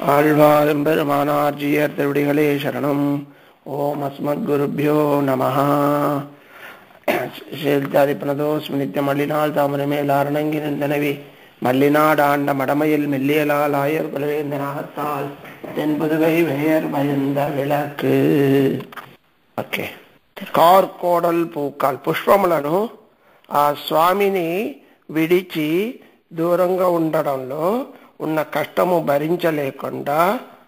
ஆழ்வாரெம்பெருமானார் ஜீயர் திருவடிகளே சரணம் ஓம் அஸ்மத்குருபியோ நம சேல்தாதிப்பனதோஸ்மி நித்திய மல்லினாள் தாமரமேல் அரணங்கி நின்றனவி மல்லினாடாண்ட மடமையில் மெல்லியலால் ஆயர் குலவேந்த நாகத்தால் தென்புதுகை பெயர் பயந்த విளக்கு ఓకే కార్కోడల్ పూకాల్ పుష్పములను ఆ స్వామిని విడిచి దూరంగా ఉండడంలో ఉన్న కష్టము భరించలేకుండా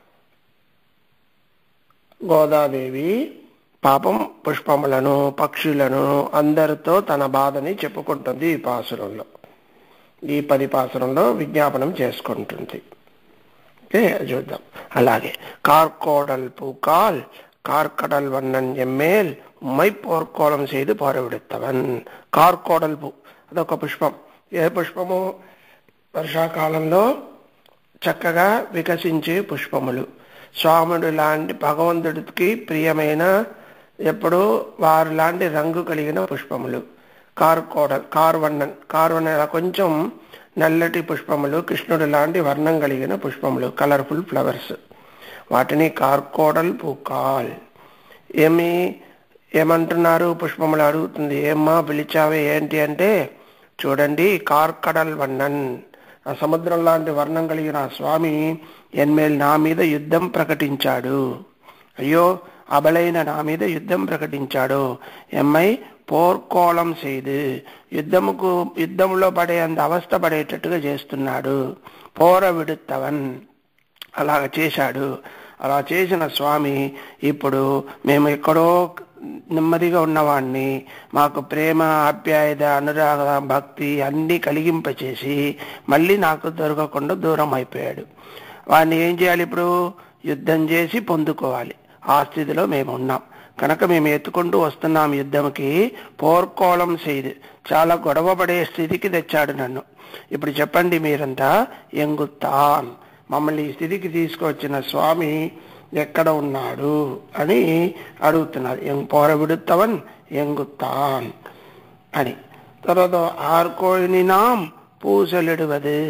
గోదాదేవి పాపం పుష్పములను పక్షులను అందరితో తన బాధని చెప్పుకుంటుంది ఈ పాసురంలో ఈ పది పాసురంలో విజ్ఞాపనం చేసుకుంటుంది ఓకే చూద్దాం అలాగే కార్కోడల్ పూకాల్ కార్కடல் వన్నన్ ఎమ్మేల్ ఉమ్మై పోర్కోళం செய்து పోరవిడెత్తవన్ కార్కోడల్ పూ అదొక పుష్పం ఏ పుష్పము వర్షాకాలంలో చక్కగా వికసించే పుష్పములు స్వాముడు లాంటి భగవంతుడికి ప్రియమైన ఎప్పుడు వారు లాంటి రంగు కలిగిన పుష్పములు కార్కోడల్ కార్వన్నన్ కార్వన్న కొంచెం నల్లటి పుష్పములు కృష్ణుడు లాంటి వర్ణం కలిగిన పుష్పములు కలర్ఫుల్ ఫ్లవర్స్ వాటిని కార్కోడల్ పూకాల్ ఏమి ఏమంటున్నారు పుష్పములు అడుగుతుంది ఏమ్మా పిలిచావే ఏంటి అంటే చూడండి కార్కడల్ వర్ణన్ ఆ సముద్రం లాంటి వర్ణం కలిగిన ఆ స్వామి ఎన్మేల్ నా మీద యుద్ధం ప్రకటించాడు అయ్యో అబలైన నా మీద యుద్ధం ప్రకటించాడు ఎమ్మై పోర్కోళం చేయదు యుద్ధముకు యుద్ధంలో పడే అంత అవస్థ పడేటట్టుగా చేస్తున్నాడు పోర విడుత్తవన్ అలాగ చేశాడు అలా చేసిన స్వామి ఇప్పుడు మేము ఎక్కడో నెమ్మదిగా ఉన్నవాణ్ణి మాకు ప్రేమ ఆప్యాయత అనురాగ భక్తి అన్నీ కలిగింపచేసి మళ్ళీ నాకు దొరకకుండా దూరం అయిపోయాడు వాడిని ఏం చేయాలి ఇప్పుడు యుద్ధం చేసి పొందుకోవాలి ఆ స్థితిలో మేము ఉన్నాం కనుక మేము ఎత్తుకుంటూ వస్తున్నాం యుద్ధంకి పోర్కోళం చేయదు చాలా గొడవ పడే స్థితికి తెచ్చాడు నన్ను ఇప్పుడు చెప్పండి మీరంతా ఎంగుతాన్ మమ్మల్ని ఈ స్థితికి తీసుకొచ్చిన స్వామి ఎక్కడ ఉన్నాడు అని అడుగుతున్నారు ఎం పోర విడుత్తవన్ ఎంగుతాన్ అని తర్వాత ఆర్కోయినాం పూసలిడువది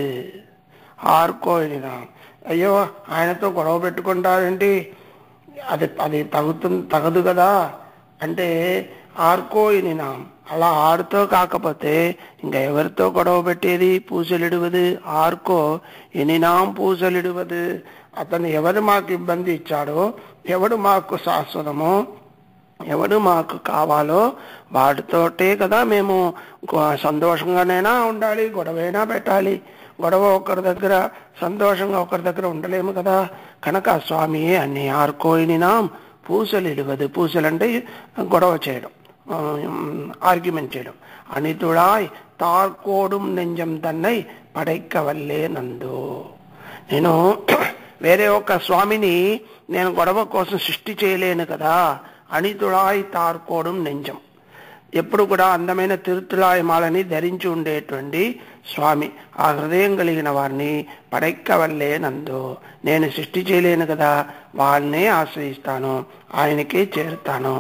ఆర్కోయినాం అయ్యో ఆయనతో గొడవ పెట్టుకుంటారేంటి అది అది తగుతుంది తగదు కదా అంటే ఆర్కోయినాం అలా ఆడుతో కాకపోతే ఇంకా ఎవరితో గొడవ పెట్టేది పూసలిడువది ఆర్కో ఎనినాం పూసలిడువది అతను ఎవరు మాకు ఇబ్బంది ఇచ్చాడో ఎవడు మాకు శాశ్వతమో ఎవడు మాకు కావాలో వాటితోటే కదా మేము సంతోషంగానైనా ఉండాలి గొడవైనా పెట్టాలి గొడవ ఒకరి దగ్గర సంతోషంగా ఒకరి దగ్గర ఉండలేము కదా కనుక స్వామి అన్ని ఆర్కోయినాం పూసలు ఇలువదు పూసలు అంటే గొడవ చేయడం ఆర్గ్యుమెంట్ చేయడం అనితుడాయ్ తార్కోడుం నెంజం తన్నై పడైక్క వల్లే నందు నేను వేరే ఒక స్వామిని నేను గొడవ కోసం సృష్టి చేయలేను కదా అనితుడాయ్ తార్కోడం నెంజం ఎప్పుడు కూడా అందమైన తిరుతులాయమాలని ధరించి ఉండేటువంటి స్వామి ఆ హృదయం కలిగిన వారిని పడెక్క వల్లే నందు నేను సృష్టి చేయలేను కదా వాళ్ళనే ఆశ్రయిస్తాను ఆయనకే చేరుతాను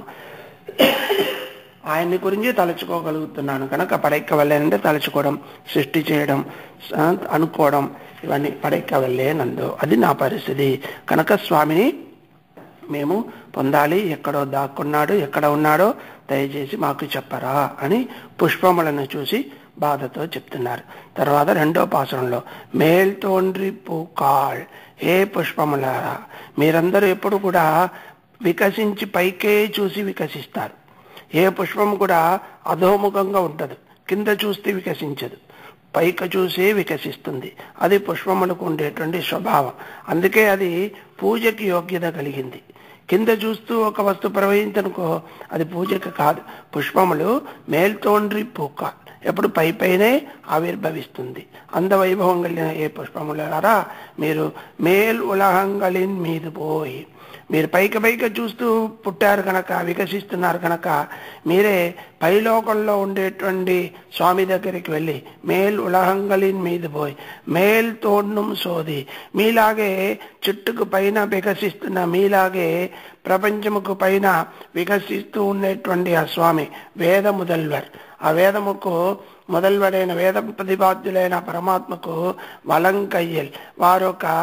ఆయన్ని గురించి తలుచుకోగలుగుతున్నాను కనుక పడెక్క వల్లేనంటే తలుచుకోవడం సృష్టి చేయడం అనుకోవడం ఇవన్నీ పడెక్క వల్లే నందు అది నా పరిస్థితి కనుక స్వామిని మేము పొందాలి ఎక్కడో దాక్కున్నాడు ఎక్కడ ఉన్నాడో దయచేసి మాకు చెప్పరా అని పుష్పములను చూసి బాధతో చెప్తున్నారు తర్వాత రెండో పాసరంలో మేల్ తోండ్రి పూకాల్ ఏ పుష్పములారా మీరందరూ ఎప్పుడు కూడా వికసించి పైకే చూసి వికసిస్తారు ఏ పుష్పం కూడా అధోముఖంగా ఉండదు కింద చూస్తే వికసించదు పైక చూసే వికసిస్తుంది అది పుష్పములకు ఉండేటువంటి స్వభావం అందుకే అది పూజకి యోగ్యత కలిగింది కింద చూస్తూ ఒక వస్తువు ప్రవహించనుకో అది పూజకి కాదు పుష్పములు మేల్తోండ్రి పూక ఎప్పుడు పై పైనే ఆవిర్భవిస్తుంది అందవైభవం కలిగిన ఏ పుష్పములారా మీరు మేల్ ఉలహంగలిన్ మీద పోయి మీరు పైకి పైకి చూస్తూ పుట్టారు కనుక వికసిస్తున్నారు కనుక మీరే పైలోకంలో ఉండేటువంటి స్వామి దగ్గరికి వెళ్ళి మేల్ ఉలహంగలిన్ మీద పోయి మేల్ తోడ్నం సోది మీలాగే చెట్టుకు పైన వికసిస్తున్న మీలాగే ప్రపంచముకు పైన వికసిస్తూ ఉండేటువంటి ఆ స్వామి వేద ముదల్వర్ ఆ వేదముకు మొదలువడైన వేద ప్రతిపాద్యులైన పరమాత్మకు వలంకయ్యల్ వారొక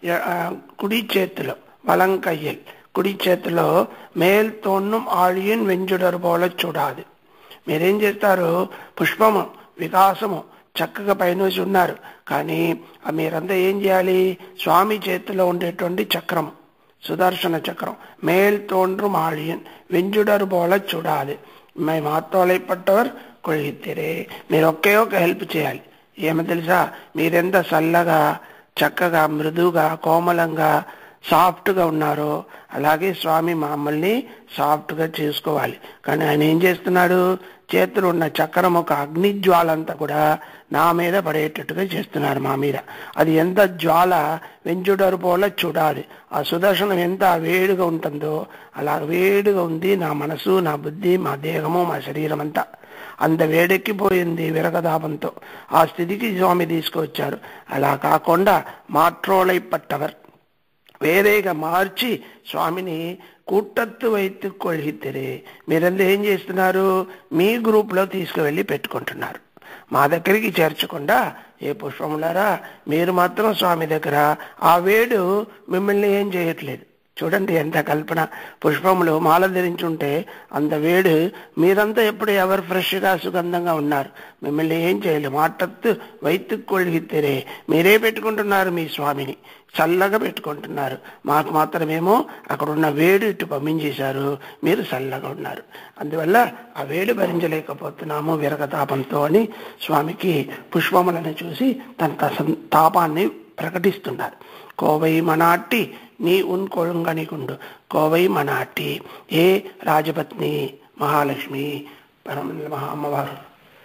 ఎ- ఆ, కుడి చేతిలో వలంకయ్యల్ కుడి చేతిలో మేల్ తోన్నం ఆழிయన్ వెంజుడరు పోల చూడాలి మీరేం చేస్తారు పుష్పము వికాసము చక్కగా పైనోసి ఉన్నారు కానీ ఆ మీరంతా ఏం చేయాలి స్వామి చేతిలో ఉండేటువంటి చక్రము సుదర్శన చక్రం మేల్ తోன்றும் ஆழியன் వెంజుడరు పోల చూడాలి మై మాతోలైపట్టవర్ కొழித்திరే మీరు ఒకే ఒక హెల్ప్ చేయాలి ఏమో తెలుసా మీరెంత చల్లగా చక్కగా మృదువుగా కోమలంగా సాఫ్ట్ గా ఉన్నారో అలాగే స్వామి మమ్మల్ని సాఫ్ట్ గా చేసుకోవాలి కానీ ఆయన ఏం చేస్తున్నాడు చేతులు ఉన్న చక్రం ఒక అగ్ని జ్వాల అంతా కూడా నా మీద పడేటట్టుగా చేస్తున్నారు మా మీద అది ఎంత జ్వాల వెంచుడరు పోల చూడాలి ఆ సుదర్శనం ఎంత వేడిగా ఉంటుందో అలా వేడిగా ఉంది నా మనసు నా బుద్ధి మా దేహము మా శరీరం అంతా అంత వేడెక్కిపోయింది విరగదాపంతో ఆ స్థితికి స్వామి తీసుకొచ్చారు అలా కాకుండా మాట్రోలై పట్టవర్ వేరేగా మార్చి స్వామిని కూట్టత్తు వైத்து కొழிతిరే మీరందరూ ఏం చేస్తున్నారు మీ గ్రూప్ లో తీసుకువెళ్ళి పెట్టుకుంటున్నారు మా దగ్గరికి చేర్చకుండా ఏ పుష్పములారా మీరు మాత్రం స్వామి దగ్గర ఆ వేడు మిమ్మల్ని ఏం చేయట్లేదు చూడండి ఎంత కల్పన పుష్పములు మాల ధరించుంటే అంత వేడు మీరంతా ఎప్పుడు ఎవరు ఫ్రెష్ గా సుగంధంగా ఉన్నారు మిమ్మల్ని ఏం చేయలేదు మాటత్తు వైత్తు కొలిగితేరే మీరే పెట్టుకుంటున్నారు మీ స్వామిని చల్లగా పెట్టుకుంటున్నారు మాకు మాత్రమేమో అక్కడ ఉన్న వేడి ఇటు పంపించేశారు మీరు చల్లగా ఉన్నారు అందువల్ల ఆ వేడి భరించలేకపోతున్నాము విరగతాపంతో అని స్వామికి పుష్పములను చూసి తన తస- తాపాన్ని ప్రకటిస్తున్నారు కోవై మనాట్టి నీ ఉన్ కొழுங்கనికుండు కోవై మనాట్టి ఏ రాజపత్ని మహాలక్ష్మి పరమ మహా అమ్మవారు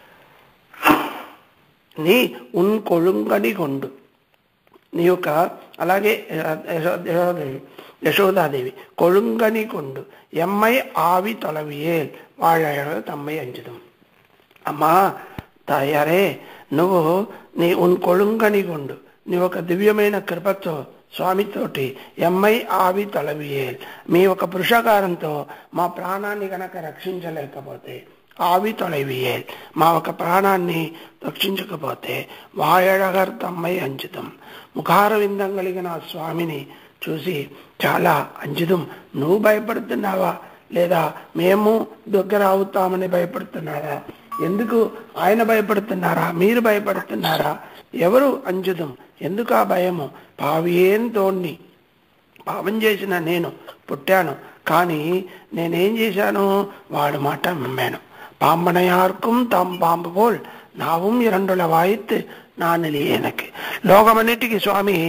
నీ ఉన్ కొழுங்கనికొండు నీ యొక్క అలాగే యశో- యశోదేవి యశోదాదేవి కొழுங்கని కొండు ఎమ్మై ఆవి తొలవియేల్ వాళ్ళ తమ్మై అంచుదాం అమ్మా తాయారే నువ్వు నీ ఉన్ కొழுங்கని కొండు నీ ఒక దివ్యమైన కృపతో స్వామితోటి ఎమ్మై ఆవి తొలవియేల్ మీ ఒక పురుషకారంతో మా ప్రాణాన్ని గనక రక్షించలేకపోతే ఆవి తొలవియేల్ మా ఒక ప్రాణాన్ని రక్షించకపోతే వాయడగర్ తమ్మై అంచుతం ముఖార విందం కలిగిన ఆ స్వామిని చూసి చాలా అంజుదం నువ్వు భయపడుతున్నావా లేదా మేము దగ్గర అవుతామని భయపడుతున్నారా ఎందుకు ఆయన భయపడుతున్నారా మీరు భయపడుతున్నారా ఎవరు అంజుదం ఎందుకు ఆ భయము పావియేం తోణ్ణి పాపం చేసిన నేను పుట్టాను కానీ నేనేం చేశాను వాడు మాట నమ్మాను పాంబనయార్க்கும் తాం పాంబు పోల్ నాவும் இரண்டுல வாய்த்து నానలి எனக்கு లోకమన్నిటికీ స్వామి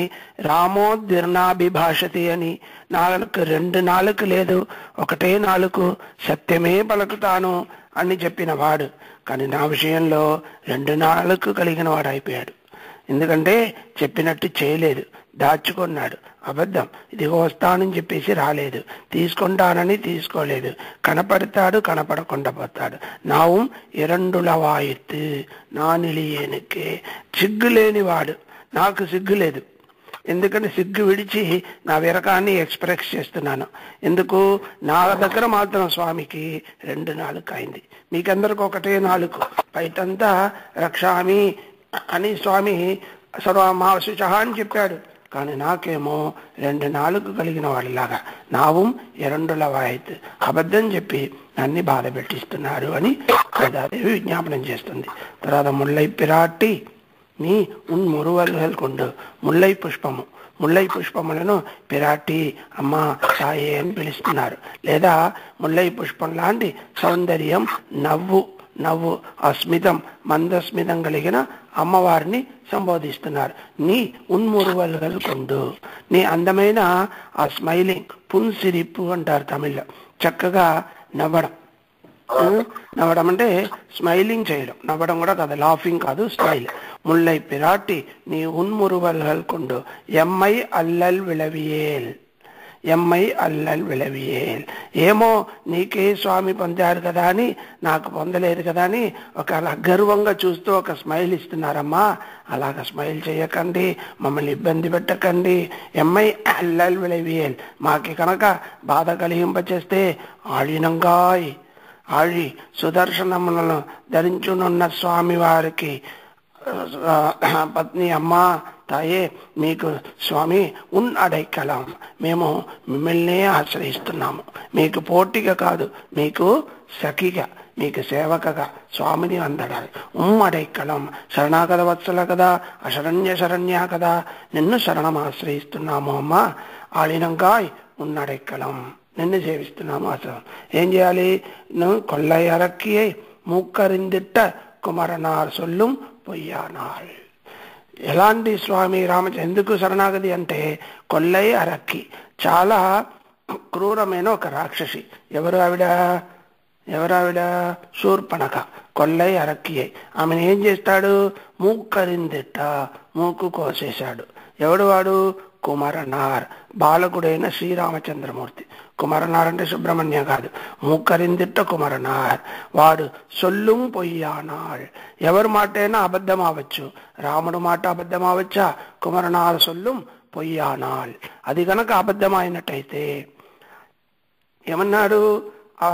రామోద్విర్ణాభిభాషతి అని నాలుగు రెండు నాలుగు లేదు ఒకటే నాలుగు సత్యమే పలుకుతాను అని చెప్పిన వాడు కానీ నా విషయంలో రెండు నాలుగు కలిగిన వాడు అయిపోయాడు ఎందుకంటే చెప్పినట్టు చేయలేదు దాచుకున్నాడు అబద్ధం ఇదిగో వస్తానని చెప్పేసి రాలేదు తీసుకుంటానని తీసుకోలేదు కనపడతాడు కనపడకుండా పోతాడు నాவும் ఇరండుల వాయిత్తు నా నిలియేనుకే సిగ్గు లేనివాడు నాకు సిగ్గు లేదు ఎందుకంటే సిగ్గు విడిచి నా విరకాన్ని ఎక్స్ప్రెస్ చేస్తున్నాను ఎందుకు నా దగ్గర మాత్రం స్వామికి రెండు నాలుగు అయింది మీకందరికి ఒకటే నాలుగు బయటంతా రక్షామి అని స్వామి సర్వమాశుచ అని చెప్పాడు కానీ నాకేమో రెండు నాలుగు కలిగిన వాడిలాగా నావం ఎరండుల వాయిత్ అబద్ధం చెప్పి నన్ను బాధ పెట్టిస్తున్నారు అని గదాదేవి విజ్ఞాపనం చేస్తుంది తర్వాత ముల్లై పిరాట్టి నీ ఉన్ మురువల్ కొండు ముల్లై పుష్పము ముల్లై పుష్పములను పిరాటి అమ్మ సాయే అని పిలుస్తున్నారు లేదా ముల్లై పుష్పం లాంటి సౌందర్యం నవ్వు నవ్వు అస్మితం మందస్మితం కలిగిన అమ్మవారిని సంబోధిస్తున్నారు నీ ఉన్మురువల్ కొండు నీ అందమైన ఆ స్మైలింగ్ పున్సిరిప్పు అంటారు తమిళ్లో చక్కగా నవ్వడం ఆ, నవ్వడం అంటే స్మైలింగ్ చేయడం నవ్వడం కూడా కాదు లాఫింగ్ కాదు స్మైల్ ముల్లై పిరాటి నీ ఉన్మురువల్ కొండు ఎమ్మై అల్లల్ విళవియేల్ ఎమ్మై అల్లల్ విళవియేల్ ఏమో నీకే స్వామి పొందారు కదా అని నాకు పొందలేదు కదా అని ఒక అలా గర్వంగా చూస్తూ ఒక స్మైల్ ఇస్తున్నారమ్మా అలాగ స్మైల్ చేయకండి మమ్మల్ని ఇబ్బంది పెట్టకండి ఎమ్మై అల్లల్ విళవియేల్ మాకి కనుక బాధ కలిగింపచేస్తే ఆళినంగాయ్ ఆళి సుదర్శనములను ధరించునున్న స్వామి వారికి ఆ, పత్ని అమ్మ తాయే మీకు స్వామి ఉన్ అడైకలం మేము మిమ్మల్నే ఆశ్రయిస్తున్నాము మీకు పోటీగా కాదు మీకు సఖిగా మీకు సేవకగా స్వామిని అందడాలి ఉమ్ అడైకలం శరణాగత వత్సల కదా అశరణ్య శరణ్య కదా నిన్ను శరణం ఆశ్రయిస్తున్నాము అమ్మ ఆలినంకాయ్ ఉన్నడైకలం నిన్ను సేవిస్తున్నాము అసలు ఏం చేయాలి నువ్వు కొల్లై అరక్కియే మూక్కరిందిట్ట కుమరనార్ సొల్లుం పొయ్యానాள் ఎలాంటి స్వామి రామచంద్ర ఎందుకు శరణాగతి అంటే కొల్లై అరక్కి చాలా క్రూరమైన ఒక రాక్షసి ఎవరు ఆవిడ ఎవరు ఆవిడ శూర్పణక కొల్లై అరక్కి ఆమెను ఏం చేస్తాడు మూక్కరిందిట్ట మూకు కోసేశాడు ఎవడు వాడు కుమరనార్ బాలకుడైన శ్రీరామచంద్రమూర్తి కుమరనార్ అంటే సుబ్రహ్మణ్యం కాదు మూక్కరిందిట్ట కుమరనార్ వాడు సొల్లుం పొయ్యానాள் ఎవరి మాట అయినా అబద్ధం అవ్వచ్చు రాముడు మాట అబద్ధం అవచ్చా కుమరనార్ సొల్లుం పొయ్యానాள் అది గనక అబద్ధం అయినట్టయితే ఏమన్నాడు ఆ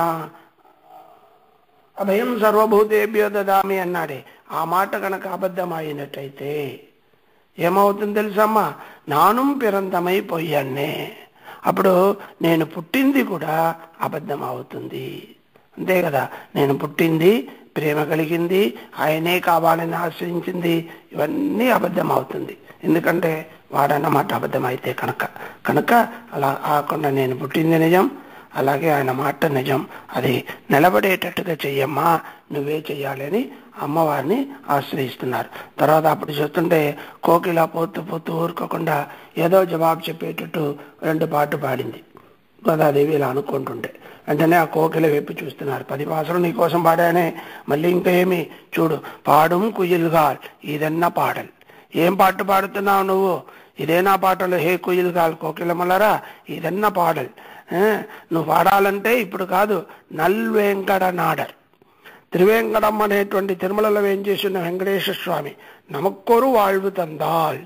అభయం సర్వభూతేభ్యో దదామి అన్నాడే ఆ మాట కనుక అబద్ధం అయినట్టయితే ఏమవుతుంది తెలుసమ్మా నానుం పిరంతమై పోయాన్నే అప్పుడు నేను పుట్టింది కూడా అబద్ధం అవుతుంది అంతే కదా నేను పుట్టింది ప్రేమ కలిగింది ఆయనే కావాలని ఆశ్రయించింది ఇవన్నీ అబద్ధం అవుతుంది ఎందుకంటే వాడన్నమాట అబద్ధం అయితే కనుక కనుక అలా కాకుండా నేను పుట్టింది నిజం అలాగే ఆయన మాట నిజం అది నిలబడేటట్టుగా చెయ్యమ్మా నువ్వే చెయ్యాలని అమ్మవారిని ఆశ్రయిస్తున్నారు తర్వాత అప్పుడు చూస్తుంటే కోకిల పోతూ పోతూ ఊరుకోకుండా ఏదో జవాబు చెప్పేటట్టు రెండు పాటలు పాడింది గోదాదేవి ఇలా అనుకుంటుంటే వెంటనే ఆ కోకిల వైపు చూస్తున్నారు పది భాషలు నీ కోసం పాడానే మళ్ళీ ఇంకా ఏమి చూడు పాడుం కుయిల్గాల్ ఇదన్న పాడల్ ఏం పాట పాడుతున్నావు నువ్వు ఇదేనా పాటలు హే కుయిల్గాల్ కోకిలమలరా ఇదన్న పాడల్ ఆ, నువ్వు పాడాలంటే ఇప్పుడు కాదు నల్వేంకడ నాడర్ త్రివేంకడం అనేటువంటి తిరుమలలో ఏం చేసిన వెంకటేశ్వర స్వామి నమక్కొరు వాళ్వు తందాల్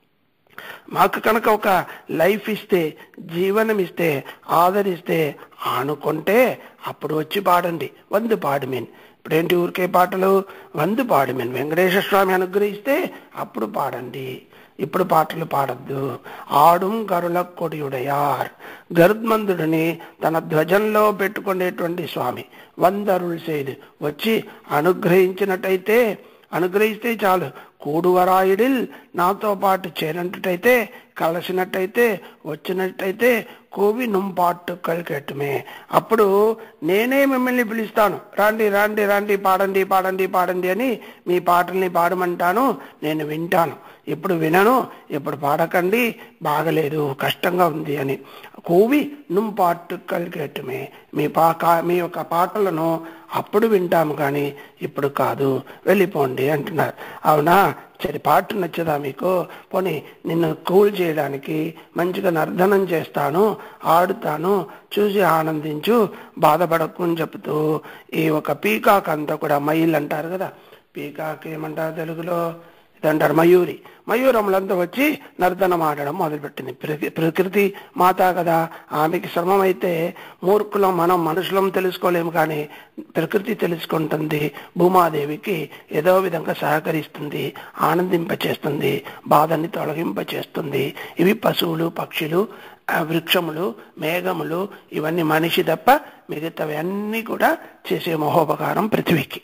మాకు కనుక ఒక లైఫ్ ఇస్తే జీవనం ఇస్తే ఆదరిస్తే ఆనుకుంటే అప్పుడు వచ్చి పాడండి వందు పాడుమేన్ ఇప్పుడేంటి ఊరికే పాటలు వందు పాడుమేన్ వెంకటేశ్వర స్వామి అనుగ్రహిస్తే అప్పుడు పాడండి ఇప్పుడు పాటలు పాడద్దు ఆడుం గరుల కొడియుడయార్ గరుత్మంతుడిని తన ధ్వజంలో పెట్టుకునేటువంటి స్వామి వందరులు సేదు వచ్చి అనుగ్రహించినట్టయితే అనుగ్రహిస్తే చాలు కూడువరాయుడిల్ నాతో పాటు చేరినట్టయితే కలిసినట్టయితే వచ్చినట్టయితే కోవి నుంపాటు కలికెట్టుమే అప్పుడు నేనే మిమ్మల్ని పిలుస్తాను రాండి రాండి రాండి పాడండి పాడండి పాడండి అని మీ పాటల్ని పాడమంటాను నేను వింటాను ఇప్పుడు వినను ఇప్పుడు పాడకండి బాగలేదు కష్టంగా ఉంది అని కోవి నుంపాటు కలిగేటమే మీ పా కా- మీ యొక్క పాటలను అప్పుడు వింటాము కానీ ఇప్పుడు కాదు వెళ్ళిపోండి అంటున్నారు అవునా సరే పాట నచ్చదా మీకు పోనీ నిన్ను కూల్ చేయడానికి మంచిగా నర్ధనం చేస్తాను ఆడుతాను చూసి ఆనందించు బాధపడకు అని చెప్తూ ఈ ఒక పీకాక్ అంతా కూడా మైల్ అంటారు కదా పీకాక్ ఏమంటారు తెలుగులో ఇదంటారు మయూరి మయూరములంతా వచ్చి నర్తనం ఆడడం మొదలుపెట్టింది ప్రకృ- ప్రకృతి మాత కదా ఆమెకి శ్రమం అయితే మూర్ఖులం మనం మనుషులం తెలుసుకోలేము కానీ ప్రకృతి తెలుసుకుంటుంది భూమాదేవికి ఏదో విధంగా సహకరిస్తుంది ఆనందింపచేస్తుంది బాధని తొలగింపచేస్తుంది ఇవి పశువులు పక్షులు ఆ, వృక్షములు మేఘములు ఇవన్నీ మనిషి తప్ప మిగతావి అన్నీ కూడా చేసే మహోపకారం పృథ్వీకి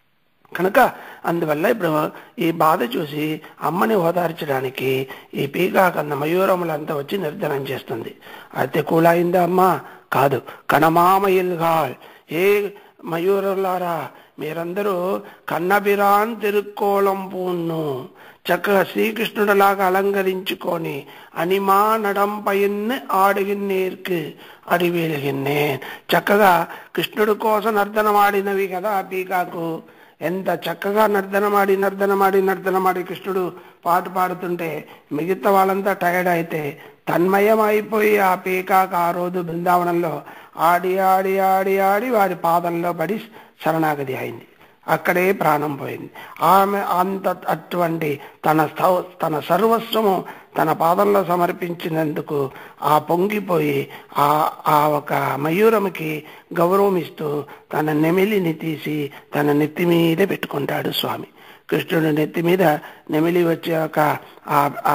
కనుక అందువల్ల ఇప్పుడు ఈ బాధ చూసి అమ్మని ఓదార్చడానికి ఈ పీకాకన్న మయూరములంతా వచ్చి నిర్ధనం చేస్తుంది అయితే కూలైందా అమ్మ కాదు కణమామయిల్గాల్ ఏ మయూరులారా మీరందరూ కన్నబిరాన్ తిరుక్కోళం పూన్ను చక్కగా శ్రీకృష్ణుడిలాగా అలంకరించుకొని అనిమా నడంపైన్ను ఆడిగిన్నేర్కు అడివేలిగిన్నే చక్కగా కృష్ణుడి కోసం నర్తనమాడినవి కదా ఆ పీకాకు ఎంత చక్కగా నర్తనమాడి నర్తనమాడి నర్తనమాడి కృష్ణుడు పాట పాడుతుంటే మిగతా వాళ్ళంతా టైర్డ్ అయితే తన్మయం అయిపోయి ఆ పీకాక ఆ రోజు బృందావనంలో ఆడి ఆడి ఆడి ఆడి వారి పాదంలో పడి శరణాగతి అయింది అక్కడే ప్రాణం పోయింది ఆమె అంత అటువంటి తన స్థౌ- తన సర్వస్వము తన పాదంలో సమర్పించినందుకు ఆ పొంగిపోయి ఆ ఆ ఒక మయూరముకి గౌరవం ఇస్తూ తన నెమిలిని తీసి తన నెత్తి మీద పెట్టుకుంటాడు స్వామి కృష్ణుడి నెత్తి మీద నెమిలి వచ్చే ఒక ఆ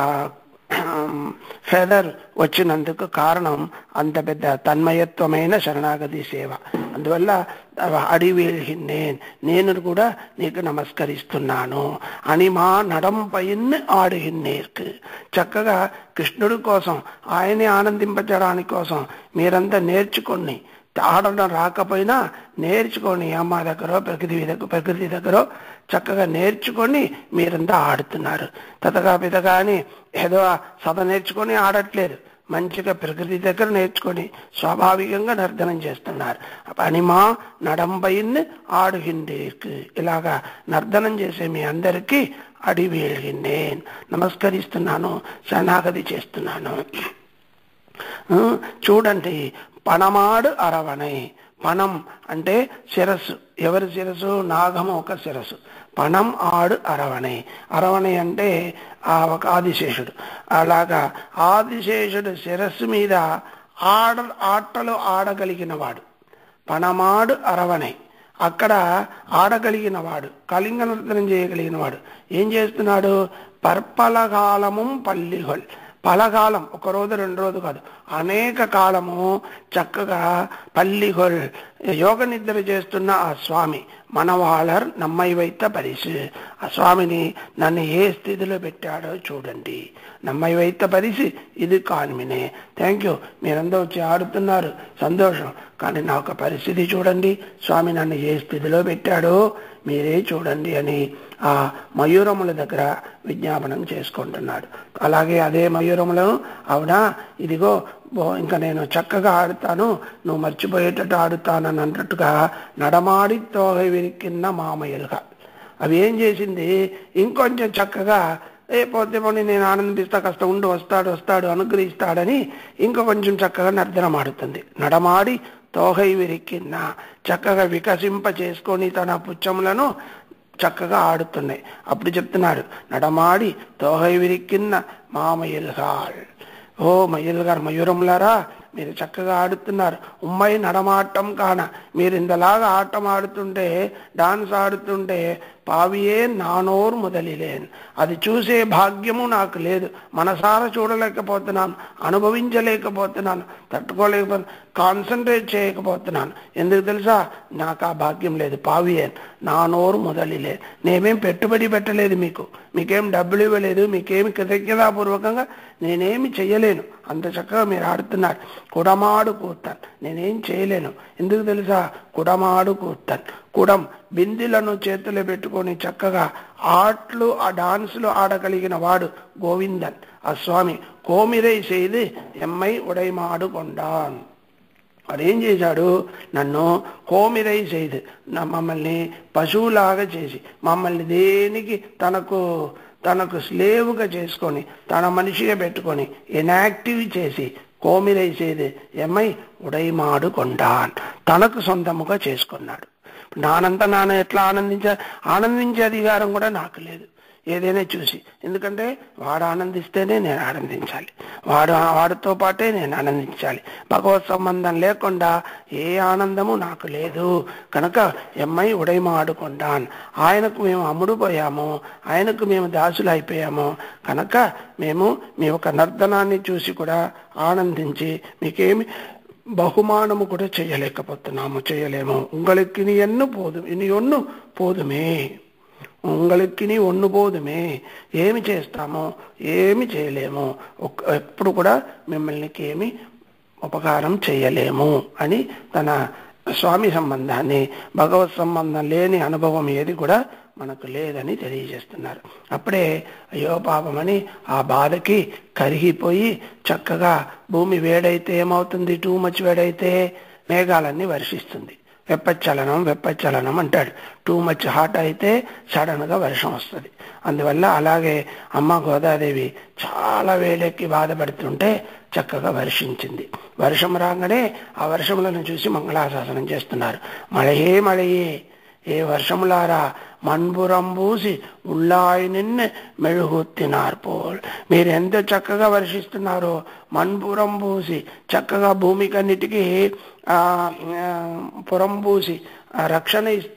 ఫెదర్ వచ్చినందుకు కారణం అంత పెద్ద తన్మయత్వమైన శరణాగతి సేవ అందువల్ల అడివేల్హిన్నేన్ నేను కూడా నీకు నమస్కరిస్తున్నాను అని మా నడంపైన్ ఆడుహిన్నేర్కు చక్కగా కృష్ణుడి కోసం ఆయనే ఆనందింపజడానికి కోసం మీరంతా నేర్చుకొని ఆడడం రాకపోయినా నేర్చుకొని అమ్మ దగ్గర ప్రకృతి దగ్గర ప్రకృతి దగ్గర చక్కగా నేర్చుకొని మీరంతా ఆడుతున్నారు తతగా పితగా అని ఏదో సభ నేర్చుకొని ఆడట్లేదు మంచిగా ప్రకృతి దగ్గర నేర్చుకొని స్వాభావికంగా నర్తనం చేస్తున్నారు పనిమా నడంపైన్ ఆడుహిండేకు ఇలాగా నర్తనం చేసే మీ అందరికీ అడివేళ్ళిందేన్ నమస్కరిస్తున్నాను శరణాగతి చేస్తున్నాను చూడండి పణమాడు అరవణై పణం అంటే శిరస్సు ఎవరి శిరస్సు నాగము ఒక శిరస్సు పణం ఆడు అరవణై అరవణై అంటే ఆ ఒక ఆదిశేషుడు అలాగా ఆదిశేషుడు శిరస్సు మీద ఆడ ఆటలు ఆడగలిగిన వాడు పణమాడు అరవణై అక్కడ ఆడగలిగిన వాడు కళింగ నృత్యం చేయగలిగిన వాడు ఏం చేస్తున్నాడు పర్పలకాలము పల్లిహొల్ పలకాలం ఒక రోజు రెండు రోజు కాదు అనేక కాలము చక్కగా పల్లిగొల్ యోగ నిద్ర చేస్తున్న ఆ స్వామి మనవాళర్ నమ్మై వైత పరిసు ఆ స్వామిని నన్ను ఏ స్థితిలో పెట్టాడో చూడండి నమ్మై వైత పరిసి ఇది కాన్మినే థ్యాంక్ యూ మీరందరూ వచ్చి ఆడుతున్నారు సంతోషం కానీ నా ఒక పరిస్థితి చూడండి స్వామి నన్ను ఏ స్థితిలో పెట్టాడో మీరే చూడండి అని ఆ మయూరముల దగ్గర విజ్ఞాపనం చేసుకుంటున్నాడు అలాగే అదే మయూరములను అవునా ఇదిగో ఇంకా నేను చక్కగా ఆడుతాను నువ్వు మర్చిపోయేటట్టు ఆడుతానని అన్నట్టుగా నడమాడి తోగ విరికిన్న మామయ్యలుగా అవి ఏం చేసింది ఇంకొంచెం చక్కగా ఏ పోతే పోనీ నేను ఆనందిస్తా కష్టం ఉండి వస్తాడు వస్తాడు అనుగ్రహిస్తాడని ఇంకా కొంచెం చక్కగా నర్దనం ఆడుతుంది నడమాడి తోహై విరికిన్న చక్కగా వికసింప చేసుకొని తన పుచ్చములను చక్కగా ఆడుతున్నాయి అప్పుడు చెప్తున్నారు నడమాడి తోహై విరికిన్న మామయ్యల్గాల్ ఓ మయ్యల్ గారు మయూరములారా మీరు చక్కగా ఆడుతున్నారు ఉమ్మై నడమాటం కాన మీరు ఇంతలాగా ఆటం ఆడుతుంటే డాన్స్ ఆడుతుంటే పావియే నానోరు మొదలిలేన్ అది చూసే భాగ్యము నాకు లేదు మనసార చూడలేకపోతున్నాను అనుభవించలేకపోతున్నాను తట్టుకోలేకపోతున్నాను కాన్సన్ట్రేట్ చేయకపోతున్నాను ఎందుకు తెలుసా నాకు ఆ భాగ్యం లేదు పావియేన్ నా నోరు మొదలిలే నేనేం పెట్టుబడి పెట్టలేదు మీకు మీకేం డబ్బులు ఇవ్వలేదు మీకేమి కృతజ్ఞతాపూర్వకంగా నేనేమి చెయ్యలేను అంత చక్కగా మీరు ఆడుతున్నారు కుడమాడు కూర్తాను నేనేం చేయలేను ఎందుకు తెలుసా కుడమాడు కూర్తాను కుడం బిందులను చేతులు పెట్టుకొని చక్కగా ఆటలు ఆ డాన్సులు ఆడగలిగిన వాడు గోవిందన్ ఆ స్వామి కోమిరై செய்து ఎమ్మై ఉడైమాడు కొండాన్ వాడేం చేశాడు నన్ను కోమిరై చేయదు మమ్మల్ని పశువులాగా చేసి మమ్మల్ని దేనికి తనకు తనకు స్లేవుగా చేసుకొని తన మనిషిగా పెట్టుకొని ఇనాక్టివ్ చేసి కోమిరై చేది ఎమ్మై ఉడైమాడు కొండాన్ తనకు సొంతముగా చేసుకున్నాడు నానంతా నాన్న ఎట్లా ఆనందించ ఆనందించే అధికారం కూడా నాకు లేదు ఏదైనా చూసి ఎందుకంటే వాడు ఆనందిస్తేనే నేను ఆనందించాలి వాడు వాడితో పాటే నేను ఆనందించాలి భగవత్ సంబంధం లేకుండా ఏ ఆనందము నాకు లేదు కనుక ఎమ్మై ఉడైమ ఆడుకుంటాన్ ఆయనకు మేము అమ్ముడుపోయాము ఆయనకు మేము దాసులు అయిపోయాము కనుక మేము మీ ఒక నర్తనాన్ని చూసి కూడా ఆనందించి మీకేమి బహుమానము కూడా చేయలేకపోతున్నాము చేయలేము உங்களுக்கு இனி என்ன போதும் இனி ஒன்னு போதுமே உங்களுக்கு ఇని ఒన్ను పోదుమే ఏమి చేస్తామో ఏమి చేయలేము ఎప్పుడు కూడా మిమ్మల్ని ఏమి ఉపకారం చేయలేము అని తన స్వామి సంబంధాన్ని భగవత్ సంబంధం లేని అనుభవం ఏది కూడా మనకు లేదని తెలియజేస్తున్నారు అప్పుడే అయ్యో పాపమని ఆ బాధకి కరిగిపోయి చక్కగా భూమి వేడైతే ఏమవుతుంది టూ మచ్ వేడైతే మేఘాలన్నీ వర్షిస్తుంది వెప్పచలనం వెప్పచలనం అంటాడు టూ మచ్ హాట్ అయితే సడన్ గా వర్షం వస్తుంది అందువల్ల అలాగే అమ్మ గోదాదేవి చాలా వేడెక్కి బాధపడుతుంటే చక్కగా వర్షించింది వర్షం రాగానే ఆ వర్షములను చూసి మంగళాశాసనం చేస్తున్నారు మழையே మழையே ఏ వర్షములారా మన్బురంబూసి ఉల్లాయి నిన్ను మెഴുగుత్తినారు పోల్ మీరు ఎంత చక్కగా వర్షిస్తున్నారో మన్పురంబూసి చక్కగా భూమికన్నిటికీ ఆ పురంబూసి రక్షణ ఇస్తూ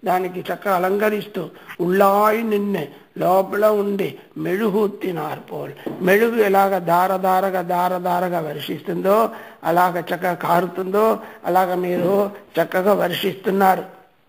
దానికి చక్కగా అలంకరిస్తూ ఉళ్ళాయి నిన్నే లోపల ఉండి మెഴുగుత్తినారు పోల్ మెഴുగు ఎలాగ దారదారగా దారదారగా వర్షిస్తుందో అలాగ చక్కగా కారుతుందో అలాగ మీరు చక్కగా వర్షిస్తున్నారు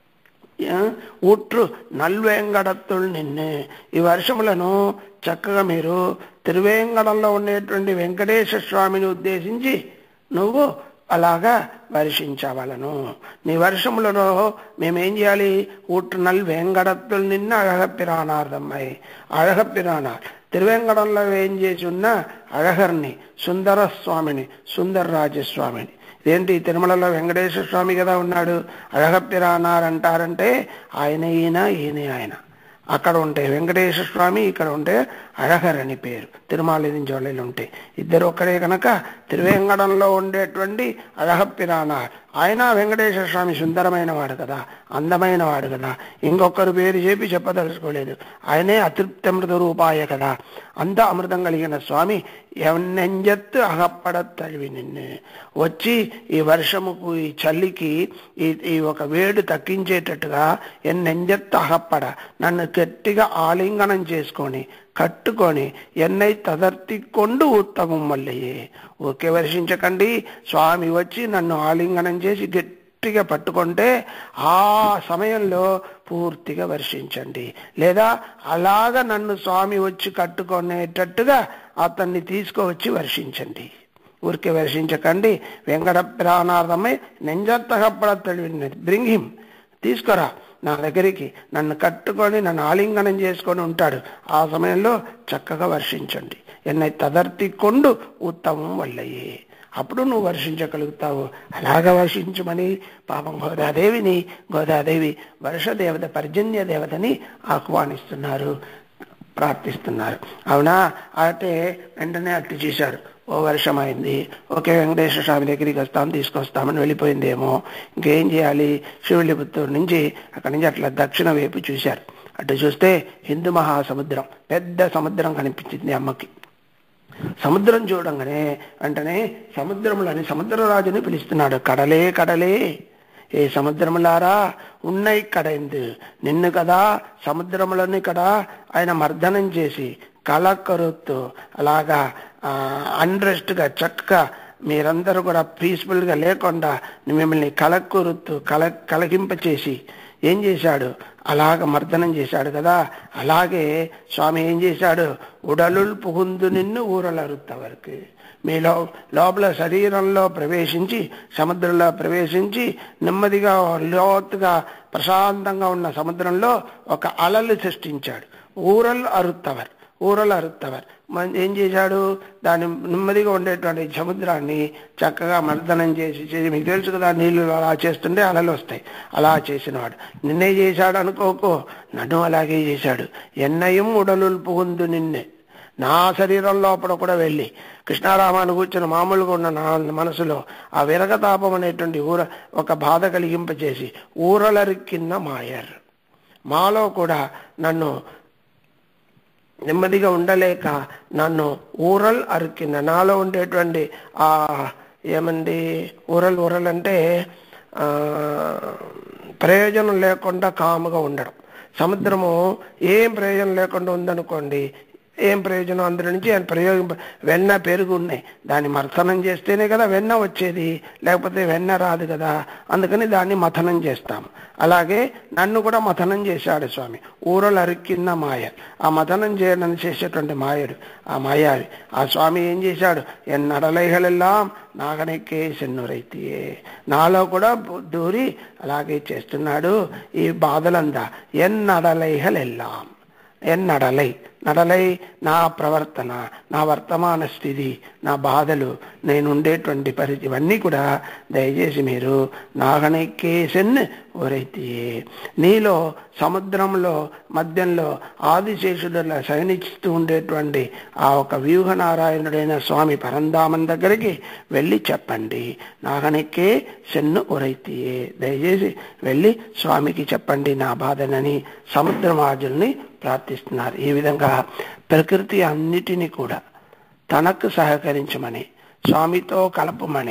ఊట్రు నల్వేంగడత్తులు నిన్నే ఈ వర్షములను చక్కగా మీరు తిరువేంగడంలో ఉండేటువంటి వెంకటేశ్వర స్వామిని ఉద్దేశించి నువ్వు అలాగా వర్షించవలను నీ వర్షములలో మేమేం చేయాలి ఊట్టునల్ వేంగడత్తులు నిన్న అழகப்பிரானார்దమ్మాయి అழகப்பிరానార్ తిరువేంగడంలో ఏం చేసి ఉన్న అழகర్ని సుందర స్వామిని సుందరరాజస్వామిని ఇదేంటి తిరుమలలో వెంకటేశ్వర స్వామి కదా ఉన్నాడు అழகப்பிరానార్ అంటారంటే ఆయన ఈయన ఈయన ఆయన అక్కడ ఉంటే వెంకటేశ్వర స్వామి ఇక్కడ ఉంటే అழகర్ అని పేరు తిరుమల జోళీలు ఉంటాయి ఇద్దరు ఒక్కడే కనుక తిరువేంగడంలో ఉండేటువంటి అழகப்பிరానార్ ఆయన వెంకటేశ్వర స్వామి సుందరమైన వాడు కదా అందమైన వాడు కదా ఇంకొకరు పేరు చెప్పి చెప్పదలుచుకోలేదు ఆయనే అతృప్తమృత రూపాయ కదా అంత అమృతం కలిగిన స్వామి ఎవనెంజత్తు అగప్పడ తడివి నిన్ను వచ్చి ఈ వర్షముకు ఈ చలికి ఈ ఈ ఒక వేడు తగ్గించేటట్టుగా ఎన్నెంజత్తు అగప్పడ నన్ను గట్టిగా ఆలింగనం చేసుకొని కట్టుకొని ఎన్నై తదర్తికొండు ఉత్తమం మల్లయ్యే ఊరికే వర్షించకండి స్వామి వచ్చి నన్ను ఆలింగనం చేసి గట్టిగా పట్టుకుంటే ఆ సమయంలో పూర్తిగా వర్షించండి లేదా అలాగ నన్ను స్వామి వచ్చి కట్టుకునేటట్టుగా అతన్ని తీసుకువచ్చి వర్షించండి ఊరికే వర్షించకండి వెంకట ప్రాణార్థమై నెంజత్తగప్పడ తెలివినది బ్రింగ్ హిమ్ తీసుకురా నా దగ్గరికి నన్ను కట్టుకొని నన్ను ఆలింగనం చేసుకొని ఉంటాడు ఆ సమయంలో చక్కగా వర్షించండి ఎన్నై తదర్తి కొండు ఉత్తమం వల్లయ్యే అప్పుడు నువ్వు వర్షించగలుగుతావు అలాగ వర్షించమని పాపం గోదాదేవిని గోదాదేవి వర్ష దేవత పర్జన్య దేవతని ఆహ్వానిస్తున్నారు ప్రార్థిస్తున్నారు అవునా అంటే వెంటనే అట్టు చేశారు ఓ వర్షం అయింది ఓకే వెంకటేశ్వర స్వామి దగ్గరికి వస్తాం తీసుకొస్తామని వెళ్ళిపోయిందేమో ఇంకేం చేయాలి శివులిపుత్తూరు నుంచి అక్కడి నుంచి అట్లా దక్షిణ వైపు చూశారు అటు చూస్తే హిందూ మహాసముద్రం పెద్ద సముద్రం కనిపించింది అమ్మకి సముద్రం చూడంగానే వెంటనే సముద్రములని సముద్రరాజుని పిలుస్తున్నాడు కడలే కడలే ఏ సముద్రములారా ఉన్నాయి కడైంది నిన్ను కదా సముద్రములని కదా ఆయన మర్దనం చేసి కలకరుత్తు అలాగా అన్రెస్ట్ గా చక్కగా మీరందరూ కూడా పీస్ఫుల్ గా లేకుండా మిమ్మల్ని కలక్కురుత్తు కల కలగింప చేసి ఏం చేశాడు అలాగ మర్దనం చేశాడు కదా అలాగే స్వామి ఏం చేశాడు ఉడలుల్ పుగుందు నిన్ను ఊరలరుత్తవరకు మీలో లోపల శరీరంలో ప్రవేశించి సముద్రంలో ప్రవేశించి నెమ్మదిగా లోతుగా ప్రశాంతంగా ఉన్న సముద్రంలో ఒక అలలు సృష్టించాడు ఊరలు అరుత్తవర్ ఊరలు అరుత్తవర్ ఏం చేశాడు దాని నెమ్మదిగా ఉండేటువంటి సముద్రాన్ని చక్కగా మర్దనం చేసి చేసి మీకు తెలుసు కదా నీళ్లు అలా చేస్తుంటే అలలు వస్తాయి అలా చేసినవాడు నిన్నే చేశాడు అనుకోకో నన్ను అలాగే చేశాడు ఎన్నయం ఉడలు పుగుందు నిన్నే నా శరీరం లోపల కూడా వెళ్ళి కృష్ణారామాను కూర్చుని మామూలుగా ఉన్న నా మనసులో ఆ విరగతాపం అనేటువంటి ఊర ఒక బాధ కలిగింపచేసి ఊరలరికిన్న మాయర్ మాలో కూడా నన్ను నెమ్మదిగా ఉండలేక నన్ను ఊరల్ అరికిన నాలో ఉండేటువంటి ఆ ఏమండి ఊరల్ ఊరల్ అంటే ప్రయోజనం లేకుండా కాముగా ఉండడం సముద్రము ఏం ప్రయోజనం లేకుండా ఉందనుకోండి ఏం ప్రయోజనం అందరి నుంచి ఆయన ప్రయోగం వెన్న పెరుగు ఉన్నాయి దాన్ని మర్తనం చేస్తేనే కదా వెన్న వచ్చేది లేకపోతే వెన్న రాదు కదా అందుకని దాన్ని మథనం చేస్తాం అలాగే నన్ను కూడా మథనం చేశాడు స్వామి ఊరలు అరికిన్న మాయ ఆ మథనం చేయడం చేసేటువంటి మాయడు ఆ మాయావి ఆ స్వామి ఏం చేశాడు ఎన్నడలైహలెల్లాం నాగనెక్కే సెన్నురైతియే నాలో కూడా దూరి అలాగే చేస్తున్నాడు ఈ బాధలంతా ఎన్నడలైహలెల్లాం ఎన్నడలై నడలై నా ప్రవర్తన నా వర్తమాన స్థితి నా బాధలు నేను ఉండేటువంటి పరిస్థితి ఇవన్నీ కూడా దయచేసి మీరు నాగనెక్కేసెన్ ఓరైతే నీలో సముద్రంలో మధ్యంలో ఆదిశేషుడులా శయనిస్తూ ఉండేటువంటి ఆ ఒక వ్యూహ నారాయణుడైన స్వామి పరంధామం దగ్గరికి వెళ్ళి చెప్పండి నాగనెక్కే సెన్ను ఒరైతియే దయచేసి వెళ్ళి స్వామికి చెప్పండి నా బాధనని సముద్రమాజుల్ని ప్రార్థిస్తున్నారు ఈ విధంగా ప్రకృతి అన్నిటినీ కూడా తనకు సహకరించమని స్వామితో కలపమని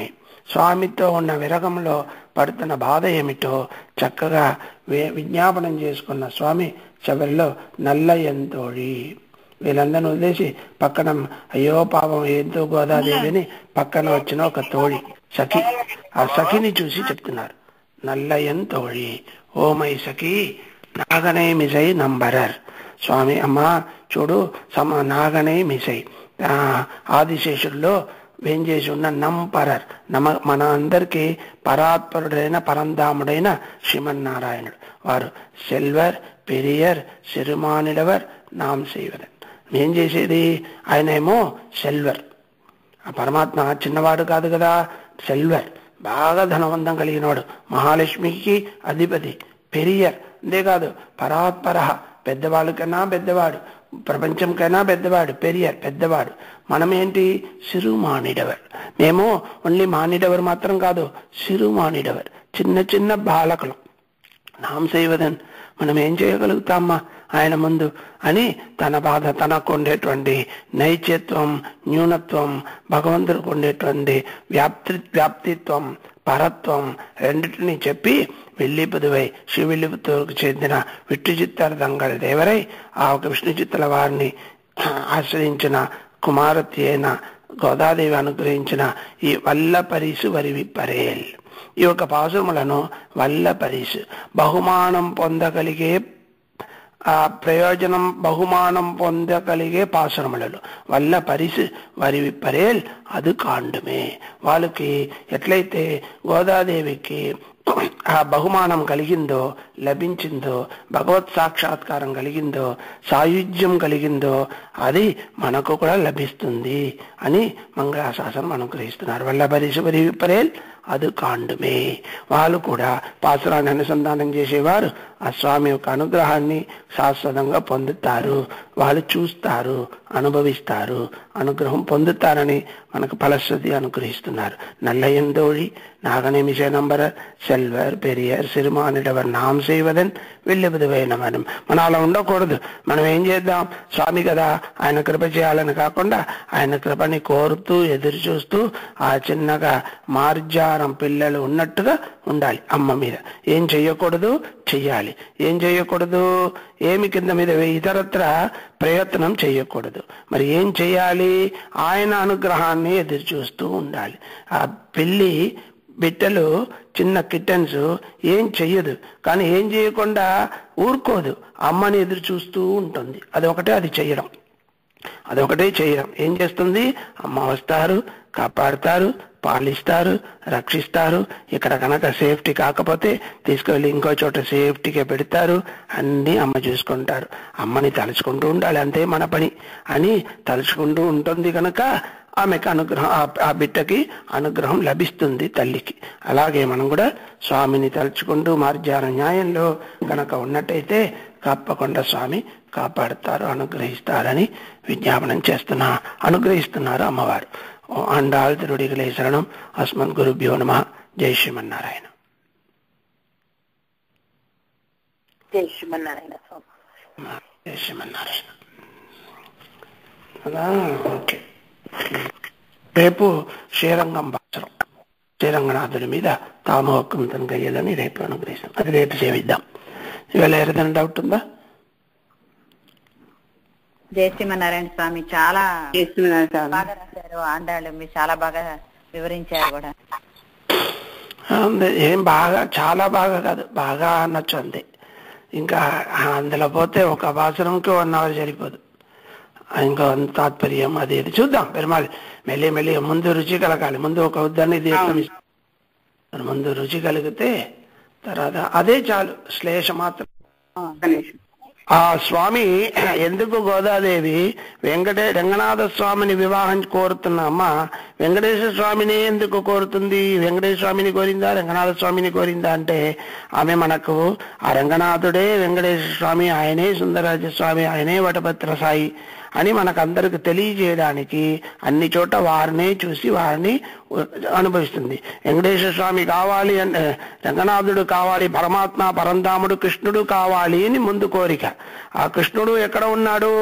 స్వామితో ఉన్న విరగంలో పడుతున్న బాధ ఏమిటో చక్కగా వే- విజ్ఞాపనం చేసుకున్న స్వామి చివరిలో నల్ల ఎంతోడి వీళ్ళందరిని వదిలేసి పక్కన అయ్యో పాపం ఎంతో గోదాదేవిని పక్కన వచ్చిన ఒక తోడి సఖి ఆ సఖిని చూసి చెప్తున్నారు నల్లయన్ తోడి ఓమై సఖి నాగనే మిసై నంబరర్ స్వామి అమ్మా చూడు సమ నాగనే మిసై ఆ, ఆదిశేషుల్లో వేంచేసి ఉన్న నంపరర్ నమ మన అందరికీ పరాత్పరుడైన పరంధాముడైన శ్రీమన్నారాయణుడు వారు సెల్వర్ పెరియర్ సిరుమానిడవర్ నామ్ సేవరన్ ఏం చేసేది ఆయన ఏమో సెల్వర్ ఆ పరమాత్మ చిన్నవాడు కాదు కదా సెల్వర్ బాగా ధనవంతం కలిగినవాడు మహాలక్ష్మికి అధిపతి పెరియర్ అంతేకాదు పరాత్పర పెద్దవాళ్ళకన్నా పెద్దవాడు ప్రపంచంకైనా పెద్దవాడు పెరియర్ పెద్దవాడు మనం ఏంటి సిరు మానిడవర్ మేము ఓన్లీ మానిడవర్ మాత్రం కాదు సిరు మానిడవర్ చిన్న చిన్న బాలకులు నాం సేవదన్ మనం ఏం చేయగలుగుతామా ఆయన ముందు అని తన బాధ తనకు ఉండేటువంటి నైత్యత్వం న్యూనత్వం భగవంతుడికి ఉండేటువంటి వ్యాప్తి వ్యాప్తిత్వం పరత్వం రెండింటిని చెప్పి వెల్లిపుదువై శ్రీవిల్లిపుత్తూరుకు చెందిన విష్ణు చిత్తాల దంగళ దేవరై ఆ ఒక విష్ణు చిత్తుల వారిని ఆశ్రయించిన కుమారతి అయిన గోదాదేవి అనుగ్రహించిన ఈ వల్ల పరిసు వరివిప్పరేల్ ఈ యొక్క పాసురములను వల్ల పరిసు బహుమానం పొందగలిగే ఆ ప్రయోజనం బహుమానం పొందగలిగే పాసురములలో వల్ల పరిసు వరి విప్పరేల్ అది కాండుమే వాళ్ళకి ఎట్లయితే గోదాదేవికి ఆ బహుమానం కలిగిందో లభించిందో భగవత్ సాక్షాత్కారం కలిగిందో సాయుధ్యం కలిగిందో అది మనకు కూడా లభిస్తుంది అని మంగళాశాసనం అనుగ్రహిస్తున్నారు వల్ల పరిశుభరి విపరేల్ అది కాండుమే వాళ్ళు కూడా పాసురాన్ని అనుసంధానం చేసేవారు ఆ స్వామి యొక్క అనుగ్రహాన్ని శాశ్వతంగా పొందుతారు వాళ్ళు చూస్తారు అనుభవిస్తారు అనుగ్రహం పొందుతారని మనకు ఫలశ్రుతి అనుగ్రహిస్తున్నారు నల్లయందోళి నాగనేమిష నంబర్ సెల్వర్ పెరియర్ సిరిమానిడవర్ నాం సేవదన్ వెళ్ళబుదువైన మనం మనం అలా ఉండకూడదు మనం ఏం చేద్దాం స్వామి కదా ఆయన కృప చేయాలని కాకుండా ఆయన కృపని కోరుతూ ఎదురు చూస్తూ ఆ చిన్నగా మార్జారం పిల్లలు ఉన్నట్టుగా ఉండాలి అమ్మ మీద ఏం చెయ్యకూడదు చెయ్యాలి ఏం చెయ్యకూడదు ఏమి కింద మీద ఇతరత్ర ప్రయత్నం చెయ్యకూడదు మరి ఏం చెయ్యాలి ఆయన అనుగ్రహాన్ని ఎదురు చూస్తూ ఉండాలి ఆ పిల్లి బిడ్డలు చిన్న కిట్టన్స్ ఏం చెయ్యదు కానీ ఏం చేయకుండా ఊరుకోదు అమ్మని ఎదురు చూస్తూ ఉంటుంది అది ఒకటే అది చెయ్యడం అదొకటే చేయడం ఏం చేస్తుంది అమ్మ వస్తారు కాపాడుతారు పాలిస్తారు రక్షిస్తారు ఇక్కడ కనుక సేఫ్టీ కాకపోతే తీసుకెళ్లి ఇంకో చోట సేఫ్టీగా పెడతారు అన్ని అమ్మ చూసుకుంటారు అమ్మని తలుచుకుంటూ ఉండాలి అంతే మన పని అని తలుచుకుంటూ ఉంటుంది కనుక ఆమెకు అనుగ్రహం ఆ- ఆ బిడ్డకి అనుగ్రహం లభిస్తుంది తల్లికి అలాగే మనం కూడా స్వామిని తలుచుకుంటూ మార్జాన న్యాయంలో కనుక ఉన్నట్టయితే తప్పకుండా స్వామి కాపాడుతారు అనుగ్రహిస్తారని విజ్ఞాపనం చేస్తున్నా అనుగ్రహిస్తున్నారు అమ్మవారు ఓ అండాల్ తిరుడిగలే శరణం అస్మద్ గురుభ్యో నమ జై శ్రీమన్నారాయణ జై శ్రీమన్నారాయణ స్వామి జై శ్రీమన్నారాయణ కదా ఓకే రేపు శ్రీరంగం భాషరం శ్రీరంగనాథుడి మీద తామోక్కంతం గయ్యాలని రేపు అనుగ్రహిస్తాం అది రేపు సేవిద్దాం ఇవాళ ఏదైనా డౌట్ ఉందా జై శ్రీమన్నారాయణ స్వామి చాలా చేస్తున్నారు చాలా బాగా రాశారు ఆండాళ్ళు మీరు చాలా బాగా వివరించారు కూడా అంతే, ఏం బాగా చాలా బాగా కాదు బాగా అనొచ్చు అంతే ఇంకా అందులో పోతే ఒక భాషణంకి వన్ అవర్ సరిపోదు ఇంకా అంత తాత్పర్యం అది ఇది చూద్దాం పెరుమాళ్ మెల్లి మెల్లి ముందు రుచి కలగాలి ముందు ఒక ఉద్దాన్ని దీక్షం ఇస్తాం. ముందు రుచి కలిగితే తర్వాత అదే చాలు శ్లేష మాత్రం గణేష్ ఆ స్వామి ఎందుకు గోదాదేవి వెంకటే రంగనాథ స్వామిని వివాహం కోరుతున్న అమ్మ వెంకటేశ్వర స్వామిని ఎందుకు కోరుతుంది వెంకటేశ్వర స్వామిని కోరిందా రంగనాథ స్వామిని కోరిందా అంటే ఆమె మనకు ఆ రంగనాథుడే వెంకటేశ్వర స్వామి ఆయనే సుందరరాజ స్వామి ఆయనే వటభద్ర సాయి అని మనకందరికి తెలియజేయడానికి అన్ని చోట వారినే చూసి వారిని అనుభవిస్తుంది వెంకటేశ్వర స్వామి కావాలి అంటే రంగనాథుడు కావాలి పరమాత్మ పరంధాముడు కృష్ణుడు కావాలి అని ముందు కోరిక ఆ కృష్ణుడు ఎక్కడ ఉన్నాడు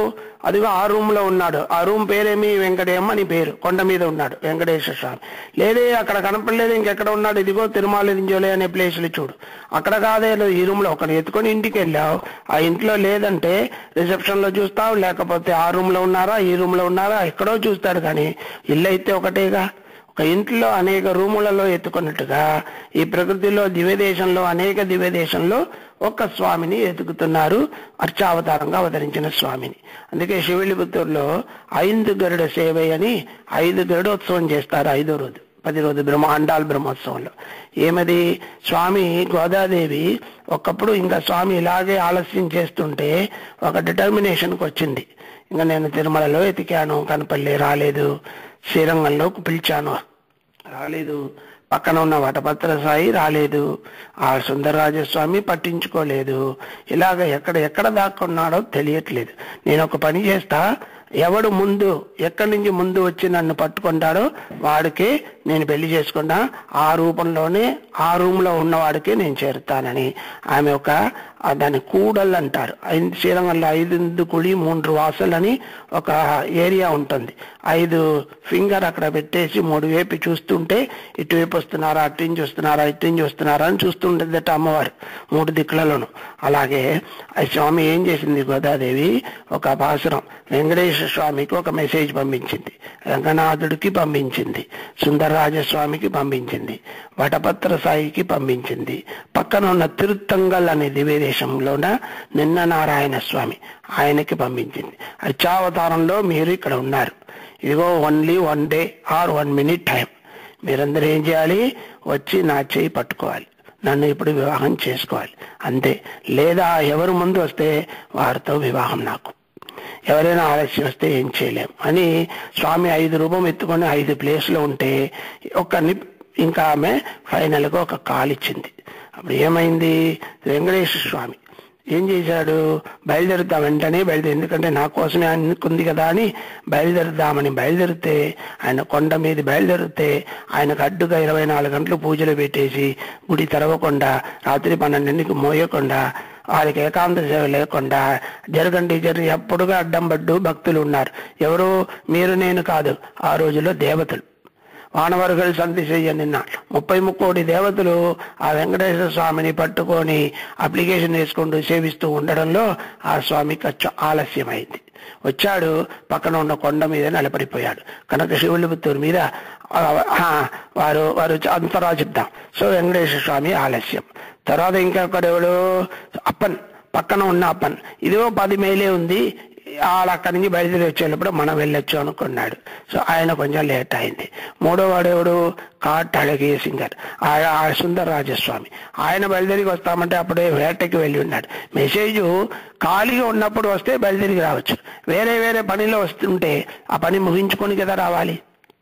అదిగో ఆ రూమ్ లో ఉన్నాడు ఆ రూమ్ పేరేమి వెంకటేమ్మ అని పేరు కొండ మీద ఉన్నాడు వెంకటేశ్వర స్వామి లేదే అక్కడ కనపడలేదు ఇంకెక్కడ ఉన్నాడు ఇదిగో తిరుమల దింజోలే అనే ప్లేస్లు చూడు అక్కడ కాదే నువ్వు ఈ రూమ్ లో ఒకటి ఎత్తుకొని ఇంటికి వెళ్ళావు ఆ ఇంట్లో లేదంటే రిసెప్షన్ లో చూస్తావు లేకపోతే ఆ రూమ్ లో ఉన్నారా ఈ రూమ్ లో ఉన్నారా ఎక్కడో చూస్తాడు కానీ ఇల్లు అయితే ఒకటేగా ఒక ఇంట్లో అనేక రూములలో ఎత్తుకున్నట్టుగా ఈ ప్రకృతిలో దివ్యదేశంలో అనేక దివ్యదేశంలో ఒక్క స్వామిని ఎతుకుతున్నారు అర్చావతారంగా అవతరించిన స్వామిని అందుకే శివలిపుత్తూరులో ఐదు గరుడ సేవ అని ఐదు గరుడోత్సవం చేస్తారు ఐదో రోజు పది రోజు బ్రహ్మ అండాల్ బ్రహ్మోత్సవంలో ఏమది స్వామి గోదాదేవి ఒకప్పుడు ఇంకా స్వామి ఇలాగే ఆలస్యం చేస్తుంటే ఒక డిటర్మినేషన్కి వచ్చింది ఇంకా నేను తిరుమలలో ఎతికాను కనపల్లి రాలేదు శ్రీరంగంలోకి పిలిచాను రాలేదు పక్కన ఉన్న వటపత్ర సాయి రాలేదు ఆ సుందరరాజస్వామి పట్టించుకోలేదు ఇలాగ ఎక్కడ ఎక్కడ దాక్కున్నాడో తెలియట్లేదు నేను ఒక పని చేస్తా ఎవడు ముందు ఎక్కడి నుంచి ముందు వచ్చి నన్ను పట్టుకుంటాడో వాడికి నేను పెళ్లి చేసుకున్నా ఆ రూపంలోనే ఆ రూమ్ లో ఉన్నవాడికి నేను చేరుతానని ఆమె ఒక ఆ దాని కూడళ్ళు అంటారు ఐదు శ్రీరంగంలో ఐదు కుడి మూడు వాసలు అని ఒక ఏరియా ఉంటుంది ఐదు ఫింగర్ అక్కడ పెట్టేసి మూడు వేపి చూస్తుంటే ఇటువైపు వస్తున్నారా అటు నుంచి వస్తున్నారా ఇటు నుంచి వస్తున్నారా అని చూస్తుంటుందట అమ్మవారు మూడు దిక్కులలోను అలాగే ఆ స్వామి ఏం చేసింది గోదాదేవి ఒక పాసురం వెంకటేశ్వర స్వామికి ఒక మెసేజ్ పంపించింది రంగనాథుడికి పంపించింది సుందరరాజస్వామికి పంపించింది వటపత్ర సాయికి పంపించింది పక్కన ఉన్న తిరుత్తంగల్ అనే దివ్యదేశంలోన నిన్న నారాయణ స్వామి ఆయనకి పంపించింది అర్చావతారంలో మీరు ఇక్కడ ఉన్నారు ఇదిగో only one day or one minute time మీరందరూ ఏం చేయాలి వచ్చి నా చేయి పట్టుకోవాలి నన్ను ఇప్పుడు వివాహం చేసుకోవాలి అంతే లేదా ఎవరు ముందు వస్తే వారితో వివాహం నాకు ఎవరైనా ఆలస్యం వస్తే ఏం చేయలేం అని స్వామి ఐదు రూపం ఎత్తుకొని ఐదు ప్లేస్లో ఉంటే ఒక నిప్ ఇంకా ఆమె ఫైనల్ గా ఒక కాల్ ఇచ్చింది అప్పుడు ఏమైంది వెంకటేశ్వర స్వామి ఏం చేశాడు బయలుదేరుతాం వెంటనే బయలుదేరి ఎందుకంటే నా కోసమే అనుకుంది కదా అని బయలుదేరుదామని బయలుదేరితే ఆయన కొండ మీద బయలుదేరితే ఆయనకు అడ్డుగా ఇరవై నాలుగు గంటలు పూజలు పెట్టేసి గుడి తెరవకుండా రాత్రి పన్నెండింటికి మోయకుండా వారికి ఏకాంత సేవ లేకుండా జరగండి జరి ఎప్పుడుగా అడ్డం పడ్డు భక్తులు ఉన్నారు ఎవరు మీరు నేను కాదు ఆ రోజుల్లో దేవతలు వానవరుగలు సంతి చెయ్య నిన్న ముప్పై ముక్కోటి దేవతలు ఆ వెంకటేశ్వర స్వామిని పట్టుకొని అప్లికేషన్ వేసుకుంటూ సేవిస్తూ ఉండడంలో ఆ స్వామికి అచ్చ ఆలస్యమైంది వచ్చాడు పక్కన ఉన్న కొండ మీద నిలబడిపోయాడు కనుక శివులిపుత్తూరు మీద ఆ, ఆ, వారు వారు అంతరా చెప్దాం సో వెంకటేశ్వర స్వామి ఆలస్యం తర్వాత ఇంకొకడెవడు అప్పన్ పక్కన ఉన్న అప్పన్ ఇదిగో పది మైలే ఉంది ఆడ అక్కడి నుంచి బయలుదేరి వచ్చేటప్పుడు మనం వెళ్ళొచ్చు అనుకున్నాడు సో ఆయన కొంచెం లేట్ అయింది మూడో వాడేవాడు కాట్ అழగే సింగర్ ఆ సుందర రాజస్వామి ఆయన బయలుదేరికి వస్తామంటే అప్పుడే వేటకి వెళ్ళి ఉన్నాడు మెసేజ్ ఖాళీగా ఉన్నప్పుడు వస్తే బయలుదేరికి రావచ్చు వేరే వేరే పనిలో వస్తుంటే ఆ పని ముగించుకొని కదా రావాలి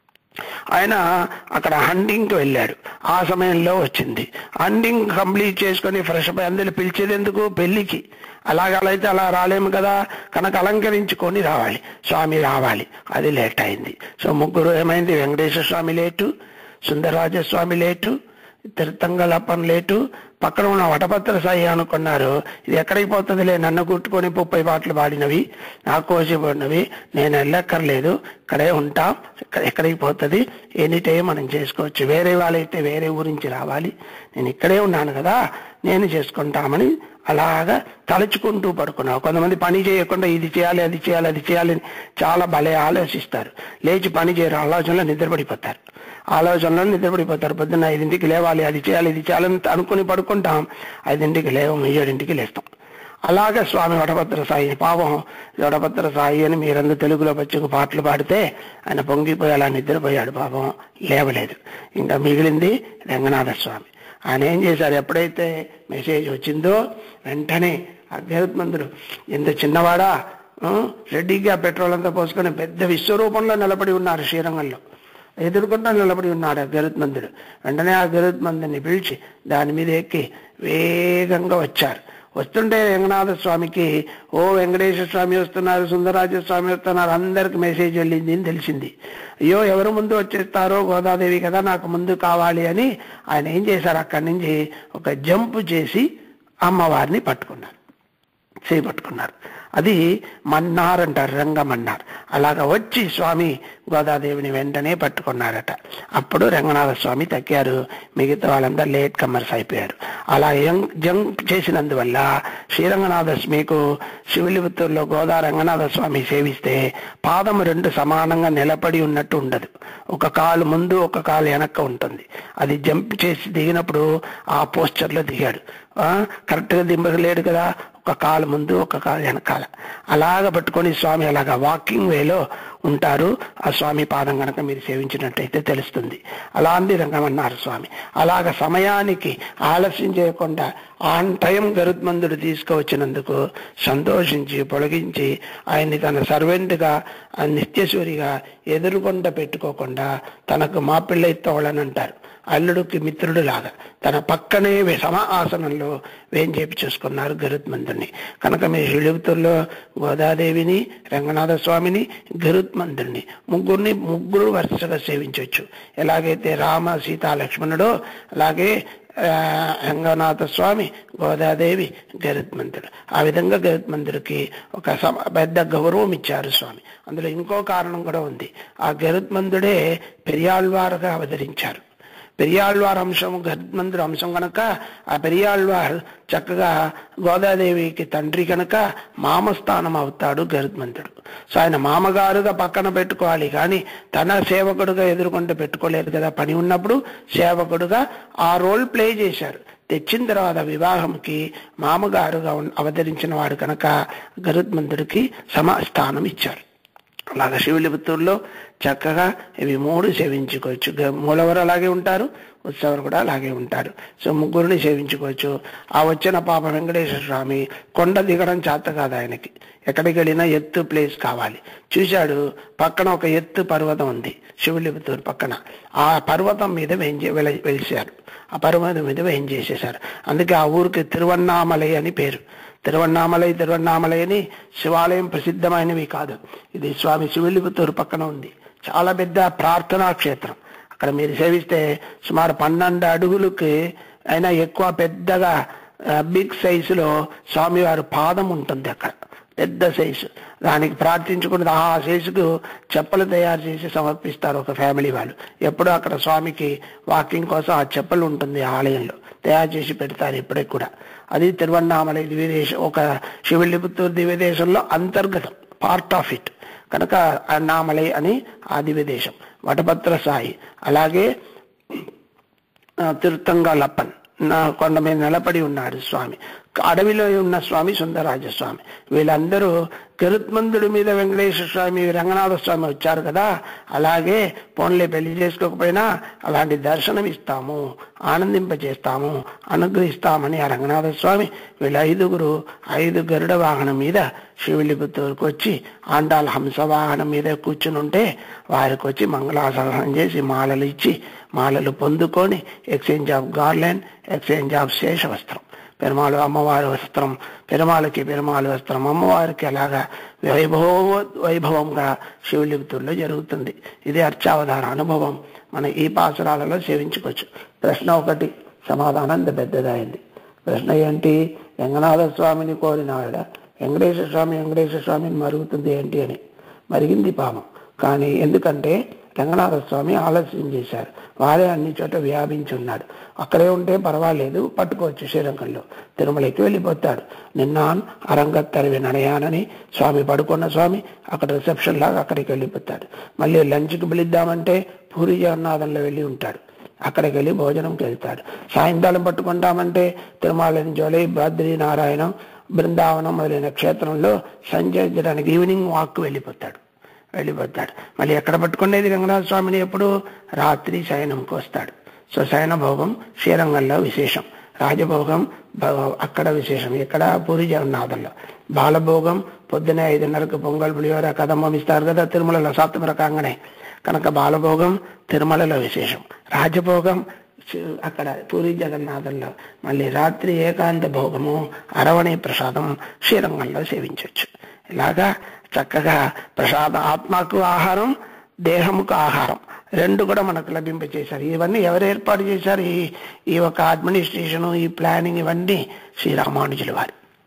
ఆయన అక్కడ హండింగ్కి వెళ్ళాడు ఆ సమయంలో వచ్చింది హండింగ్ కంప్లీట్ చేసుకొని ఫ్రెష్ అప్ అయి అందులో పిలిచేది ఎందుకు పెళ్లికి అలాగ అలా అయితే అలా రాలేము కదా కనుక అలంకరించుకొని రావాలి స్వామి రావాలి అది లేట్ అయింది సో ముగ్గురు ఏమైంది Venkateswara Swami late Sundararaja Swami late Thirutangalappan late పక్కన ఉన్న వటపత్ర సాయి అనుకున్నారు ఇది ఎక్కడికి పోతుందిలే నన్ను కుట్టుకొని ముప్పై పాటలు పాడినవి నా కోసిపోయినవి నేను వెళ్ళక్కర్లేదు ఇక్కడే ఉంటాం ఇక్కడ ఎక్కడికి పోతుంది ఎనీ టైం మనం చేసుకోవచ్చు వేరే వాళ్ళైతే వేరే ఊరించి రావాలి నేను ఇక్కడే ఉన్నాను కదా నేను చేసుకుంటామని అలాగా తలుచుకుంటూ పడుకున్నావు కొంతమంది పని చేయకుండా ఇది చేయాలి అది చేయాలి అది చేయాలి అని చాలా భలే ఆలోచిస్తారు లేచి పని చేయరు ఆలోచనలో నిద్రపడిపోతారు ఆలోచనలో నిద్రపడిపోతారు పొద్దున్న ఐదింటికి లేవాలి అది చేయాలి ఇది చేయాలని అనుకుని పడుకుంటాం ఐదింటికి లేవం ఏడింటికి లేస్తాం అలాగే స్వామి వడభద్ర సాయి పాపం వడభద్ర సాయి అని మీరందరూ తెలుగులో వచ్చి పాటలు పాడితే ఆయన పొంగిపోయి అలా నిద్రపోయాడు పాపం లేవలేదు ఇంకా మిగిలింది రంగనాథ స్వామి ఆయన ఏం చేశారు ఎప్పుడైతే మెసేజ్ వచ్చిందో వెంటనే అధ్యాత్మంతుడు ఎంత చిన్నవాడా ఆ, రెడ్డిగా పెట్రోల్ అంతా పోసుకొని పెద్ద విశ్వరూపంలో నిలబడి ఉన్నారు శ్రీరంగంలో ఎదుర్కొంటా నిలబడి ఉన్నాడు ఆ గరుత్మంతుడు వెంటనే ఆ గరుత్మంతుని పిలిచి దాని మీద ఎక్కి వేగంగా వచ్చారు వస్తుంటే రంగనాథ స్వామికి ఓ వెంకటేశ్వర స్వామి వస్తున్నారు సుందరరాజ స్వామి వస్తున్నారు అందరికి మెసేజ్ వెళ్ళింది అని తెలిసింది అయ్యో ఎవరు ముందు వచ్చేస్తారో గోదాదేవి కదా నాకు ముందు కావాలి అని ఆయన ఏం చేశారు అక్కడి నుంచి ఒక జంప్ చేసి అమ్మవారిని పట్టుకున్నారు చేయి పట్టుకున్నారు అది మన్నార్ అంటారు రంగమన్నార్ అలాగ వచ్చి స్వామి గోదాదేవిని వెంటనే పట్టుకున్నారట అప్పుడు రంగనాథ స్వామి తగ్గారు మిగతా వాళ్ళందరూ లేట్ కమ్మర్స్ అయిపోయారు అలా యం- జంప్ చేసినందువల్ల శ్రీరంగనాథ మీకు శివలిపుత్తూరులో గోదా రంగనాథ స్వామి సేవిస్తే పాదం రెండు సమానంగా నిలబడి ఉన్నట్టు ఉండదు ఒక కాలు ముందు ఒక కాలు వెనక్క ఉంటుంది అది జంప్ చేసి దిగినప్పుడు ఆ పోస్చర్ లో దిగాడు ఆ, కరెక్ట్ గా దింపలేడు కదా ఒక కాలు ముందు ఒక కాలు వెనకాల అలాగ పట్టుకొని స్వామి అలాగా వాకింగ్ వేలో ఉంటారు ఆ స్వామి పాదం కనుక మీరు సేవించినట్టయితే తెలుస్తుంది అలా అంది రంగమన్నారు స్వామి అలాగ సమయానికి ఆలస్యం చేయకుండా ఆన్ టైం గరుత్మంతుడు తీసుకువచ్చినందుకు సంతోషించి పొలగించి ఆయన్ని తన సర్వెంట్గా ఆ నిత్యసూరిగా ఎదురుకొండ పెట్టుకోకుండా తనకు మా పిల్లైతోళ్ళని అంటారు అల్లుడికి మిత్రుడు లాగా తన పక్కనే వే- సమ ఆసనంలో వేంచేపి చూసుకున్నారు గరుత్మంతుడిని కనుక మీ శిలుపుతుల్లో గోదాదేవిని రంగనాథ స్వామిని గరుత్మంతుడిని ముగ్గురిని ముగ్గురు వరుసగా సేవించవచ్చు ఎలాగైతే రామ సీతా లక్ష్మణుడో అలాగే ఆ, రంగనాథ స్వామి గోదాదేవి గరుత్మంతుడు ఆ విధంగా గరుత్మంతుడికి ఒక సమ- పెద్ద గౌరవం ఇచ్చారు స్వామి అందులో ఇంకో కారణం కూడా ఉంది ఆ గరుత్మంతుడే పెరియాళ్వారుగా అవతరించారు పెరియాళ్వార్ అంశం గరుత్మంతుడు అంశం కనుక ఆ పెరియాళ్వార్ చక్కగా గోదాదేవికి తండ్రి కనుక మామస్థానం అవుతాడు గరుత్మంతుడు సో ఆయన మామగారుగా పక్కన పెట్టుకోవాలి కానీ తన సేవకుడుగా ఎదుర్కొంటే పెట్టుకోలేరు కదా పని ఉన్నప్పుడు సేవకుడుగా ఆ రోల్ ప్లే చేశారు తెచ్చిన తర్వాత వివాహంకి మామగారుగా ఉన్- అవతరించిన వాడు కనుక గరుత్మంతుడికి సమస్థానం ఇచ్చారు అలాగా శివులిపుత్తూరులో చక్కగా ఇవి మూడు సేవించుకోవచ్చు గ- మూలవరు అలాగే ఉంటారు ఉత్సవరు కూడా అలాగే ఉంటారు సో ముగ్గురిని సేవించుకోవచ్చు ఆ వచ్చిన పాప వెంకటేశ్వర స్వామి కొండ దిగడం చేత కాదు ఆయనకి ఎక్కడికి వెళ్ళినా ఎత్తు ప్లేస్ కావాలి చూశాడు పక్కన ఒక ఎత్తు పర్వతం ఉంది శివులిపుత్తూరు పక్కన ఆ పర్వతం మీద వెంచి వెల- వెలిశారు ఆ పర్వతం మీద వేం చేసేశారు అందుకే ఆ ఊరికి తిరువన్నామలై అని పేరు తిరువన్నామలై తిరువన్నామలై అని శివాలయం ప్రసిద్ధమైనవి కాదు ఇది స్వామి శివులిపుత్తూరు పక్కన ఉంది చాలా పెద్ద ప్రార్థనా క్షేత్రం అక్కడ మీరు సేవిస్తే సుమారు పన్నెండు అడుగులకి అయినా ఎక్కువ పెద్దగా బిగ్ సైజులో స్వామివారి పాదం ఉంటుంది అక్కడ పెద్ద సైజు దానికి ప్రార్థించుకుని ఆ సైజుకు చెప్పలు తయారు చేసి సమర్పిస్తారు ఒక ఫ్యామిలీ వాళ్ళు ఎప్పుడూ అక్కడ స్వామికి వాకింగ్ కోసం ఆ చెప్పలు ఉంటుంది ఆ ఆలయంలో తయారు చేసి పెడతారు ఇప్పటికి కూడా అది తిరువన్నామలై దివ్యదేశం ఒక శివల్లిపుత్తూరు దివ్యదేశంలో అంతర్గతం పార్ట్ ఆఫ్ ఇట్ కనుక అన్నామలై అని ఆ దివ్యదేశం వటపత్ర సాయి అలాగే ఆ, తిరుత్తంగాలప్పన్ నా కొండ మీద నిలబడి ఉన్నాడు స్వామి అడవిలో ఉన్న స్వామి సుందరరాజ స్వామి వీళ్ళందరూ గరుత్మంతుడి మీద వెంకటేశ్వర స్వామి రంగనాథ స్వామి వచ్చారు కదా అలాగే పోన్లే పెళ్లి చేసుకోకపోయినా అలాంటి దర్శనం ఇస్తాము ఆనందింపచేస్తాము అనుగ్రహిస్తామని ఆ రంగనాథ స్వామి వీళ్ళ ఐదుగురు ఐదు గరుడ వాహనం మీద శివులిపుత్తూరుకు వచ్చి ఆండాల హంస వాహనం మీద కూర్చుని ఉంటే వారికి వచ్చి మంగళాసనం చేసి మాలలు ఇచ్చి మాలలు పొందుకొని exchange of garland exchange of శేష వస్త్రం పెరుమాళు అమ్మవారి వస్త్రం పెరుమాళకి పెరుమాళు వస్త్రం అమ్మవారికి అలాగా వైభవ వైభవంగా శివలిపుతుల్లో జరుగుతుంది ఇది అర్చావధాన అనుభవం మన ఈ పాసురాలలో సేవించుకోవచ్చు ప్రశ్న ఒకటి సమాధానం ఇంత పెద్దదైంది ప్రశ్న ఏంటి రంగనాథ స్వామిని కోరినాడ వెంకటేశ్వర స్వామి వెంకటేశ్వర స్వామిని మరుగుతుంది ఏంటి అని మరిగింది పాపం కానీ ఎందుకంటే రంగనాథ స్వామి ఆలస్యం చేశారు వారే అన్ని చోట వ్యాపించి ఉన్నాడు అక్కడే ఉంటే పర్వాలేదు పట్టుకోవచ్చు శ్రీరంగంలో తిరుమలకి వెళ్ళిపోతాడు నిన్న అరంగత్తరివి నడయానని స్వామి పడుకున్న స్వామి అక్కడ రిసెప్షన్ లాగా అక్కడికి వెళ్ళిపోతాడు మళ్ళీ లంచ్కి పిలుద్దామంటే పూరి జగన్నాథంలో వెళ్ళి ఉంటాడు అక్కడికి వెళ్ళి భోజనంకి వెళ్తాడు సాయంకాలం పట్టుకుంటామంటే తిరుమల జోలై బద్రీ నారాయణం బృందావనం మొదలైన క్షేత్రంలో సంచరించడానికి ఈవినింగ్ వాక్ వెళ్ళిపోతాడు వెళ్ళిపోతాడు మళ్ళీ ఎక్కడ పట్టుకునేది రంగనాథ స్వామిని ఎప్పుడు రాత్రి శయనంకి వస్తాడు సో శయన భోగం శ్రీరంగంలో విశేషం రాజభోగం భ- అక్కడ విశేషం ఇక్కడ పూరి జగన్నాథంలో బాలభోగం పొద్దునే ఐదున్నరకు పొంగల్ పులిహోర కదమ్మం ఇస్తారు కదా తిరుమలలో సాత్వర కాంగనే కనుక బాలభోగం తిరుమలలో విశేషం రాజభోగం శి- అక్కడ పూరి జగన్నాథంలో మళ్ళీ రాత్రి ఏకాంత భోగము అరవణి ప్రసాదం శ్రీరంగంలో సేవించవచ్చు ఇలాగా చక్కగా ప్రసాద ఆత్మకు ఆహారం దేహముకు ఆహారం రెండు కూడా మనకు లభింపచేశారు ఇవన్నీ ఎవరు ఏర్పాటు చేశారు ఈ ఈ ఒక అడ్మినిస్ట్రేషన్ ఈ ప్లానింగ్ ఇవన్నీ శ్రీరామానుజుల వారు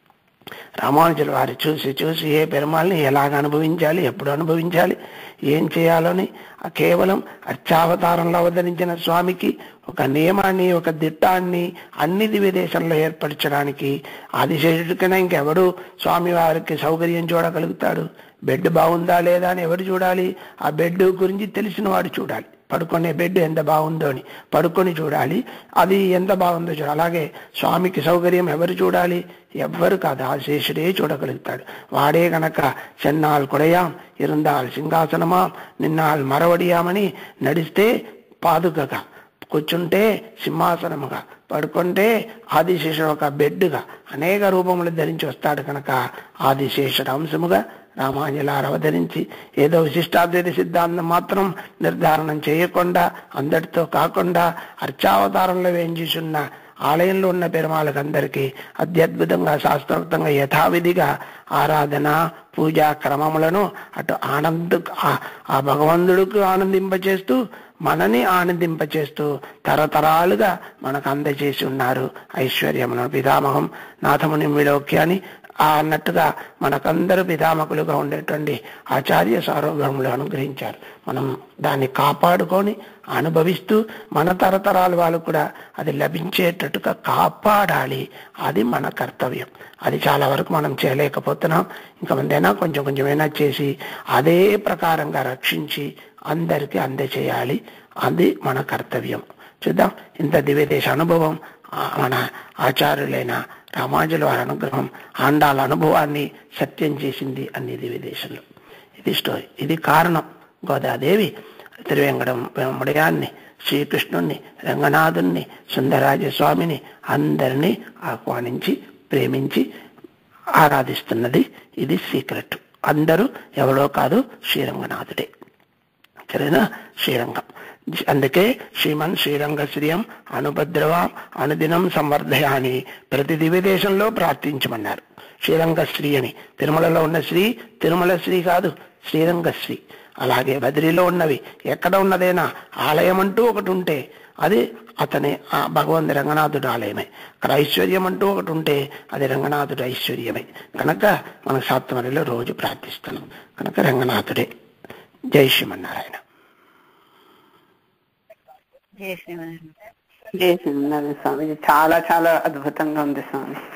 రామానుజుల వారు చూసి చూసి ఏ పెరుమాల్ని ఎలాగ అనుభవించాలి ఎప్పుడు అనుభవించాలి ఏం చేయాలని ఆ కేవలం అర్చావతారంలో అవతరించిన స్వామికి ఒక నియమాన్ని ఒక దిట్టాన్ని అన్ని దివ్యదేశంలో ఏర్పరచడానికి ఆదిశేషుడికైనా ఇంకెవడు స్వామి వారికి సౌకర్యం చూడగలుగుతాడు బెడ్ బాగుందా లేదా అని ఎవరు చూడాలి ఆ బెడ్ గురించి తెలిసిన వాడు చూడాలి పడుకునే బెడ్ ఎంత బాగుందో అని పడుకొని చూడాలి అది ఎంత బాగుందో చూడాలి అలాగే స్వామికి సౌకర్యం ఎవరు చూడాలి ఎవ్వరు కాదు ఆ శేషుడే చూడగలుగుతాడు వాడే గనక చెన్నాల్ కొడయాం ఇరుందాల్ సింహాసనమాం నిన్నాల్ మరవడియామని నడిస్తే పాదుకగా కూర్చుంటే సింహాసనముగా పడుకుంటే ఆదిశేషుడు ఒక బెడ్డుగా అనేక రూపములు ధరించి వస్తాడు కనుక ఆదిశేషుడు అంశముగా రామాంజలారు అవతరించి ఏదో విశిష్టాద్వైత సిద్ధాంతం మాత్రం నిర్ధారణం చేయకుండా అందరితో కాకుండా అర్చావతారంలో వేయించున్న ఆలయంలో ఉన్న పెరుమాళ్ళకి అందరికీ అత్యద్భుతంగా శాస్త్రోక్తంగా యథావిధిగా ఆరాధన పూజా క్రమములను అటు ఆనంద ఆ- ఆ భగవంతుడికి ఆనందింపచేస్తూ మనని ఆనందింపచేస్తూ తరతరాలుగా మనకు అందచేసి ఉన్నారు ఐశ్వర్యమును పితామహం నాథముని విలోక్యాన్ని ఆ అన్నట్టుగా మనకందరూ పితామకులుగా ఉండేటువంటి ఆచార్య సారోగ్యములు అనుగ్రహించారు మనం దాన్ని కాపాడుకొని అనుభవిస్తూ మన తరతరాల వాళ్ళు కూడా అది లభించేటట్టుగా కాపాడాలి అది మన కర్తవ్యం అది చాలా వరకు మనం చేయలేకపోతున్నాం ఇంకా మందైనా కొంచెం కొంచెమైనా చేసి అదే ప్రకారంగా రక్షించి అందరికీ అందచేయాలి అది మన కర్తవ్యం చూద్దాం ఇంత దివ్యదేశ అనుభవం ఆ, మన ఆచార్యులైన రామానుజుల వారి అనుగ్రహం ఆండాల అనుభవాన్ని సత్యం చేసింది అన్ని దివ్యదేశంలో ఇది స్టోరీ ఇది కారణం గోదాదేవి తిరువెంకటం ముడయాన్ని శ్రీకృష్ణుణ్ణి రంగనాథుణ్ణి సుందరాజ స్వామిని అందరినీ ఆహ్వానించి ప్రేమించి ఆరాధిస్తున్నది ఇది సీక్రెట్ అందరూ ఎవరో కాదు శ్రీరంగనాథుడే సరేనా శ్రీరంగం అందుకే శ్రీమన్ శ్రీరంగ శ్రీయం అనుభద్రవాం అనుదినం సంవర్ధయ అని ప్రతి దివ్యదేశంలో ప్రార్థించమన్నారు శ్రీరంగ శ్రీ అని తిరుమలలో ఉన్న శ్రీ తిరుమల శ్రీ కాదు శ్రీరంగ శ్రీ అలాగే బద్రిలో ఉన్నవి ఎక్కడ ఉన్నదేనా ఆలయం అంటూ ఒకటి ఉంటే అది అతని ఆ భగవంతు రంగనాథుడు ఆలయమే అక్కడ ఐశ్వర్యం అంటూ ఒకటి ఉంటే అది రంగనాథుడు ఐశ్వర్యమే కనుక మన సాత్వరిలో రోజు ప్రార్థిస్తున్నాం కనుక రంగనాథుడే జై శ్రీమన్నారాయణ జయ శ్రీమన్నారాయణ జయ శ్రీనారాయణ స్వామి ఇది చాలా చాలా అద్భుతంగా ఉంది స్వామి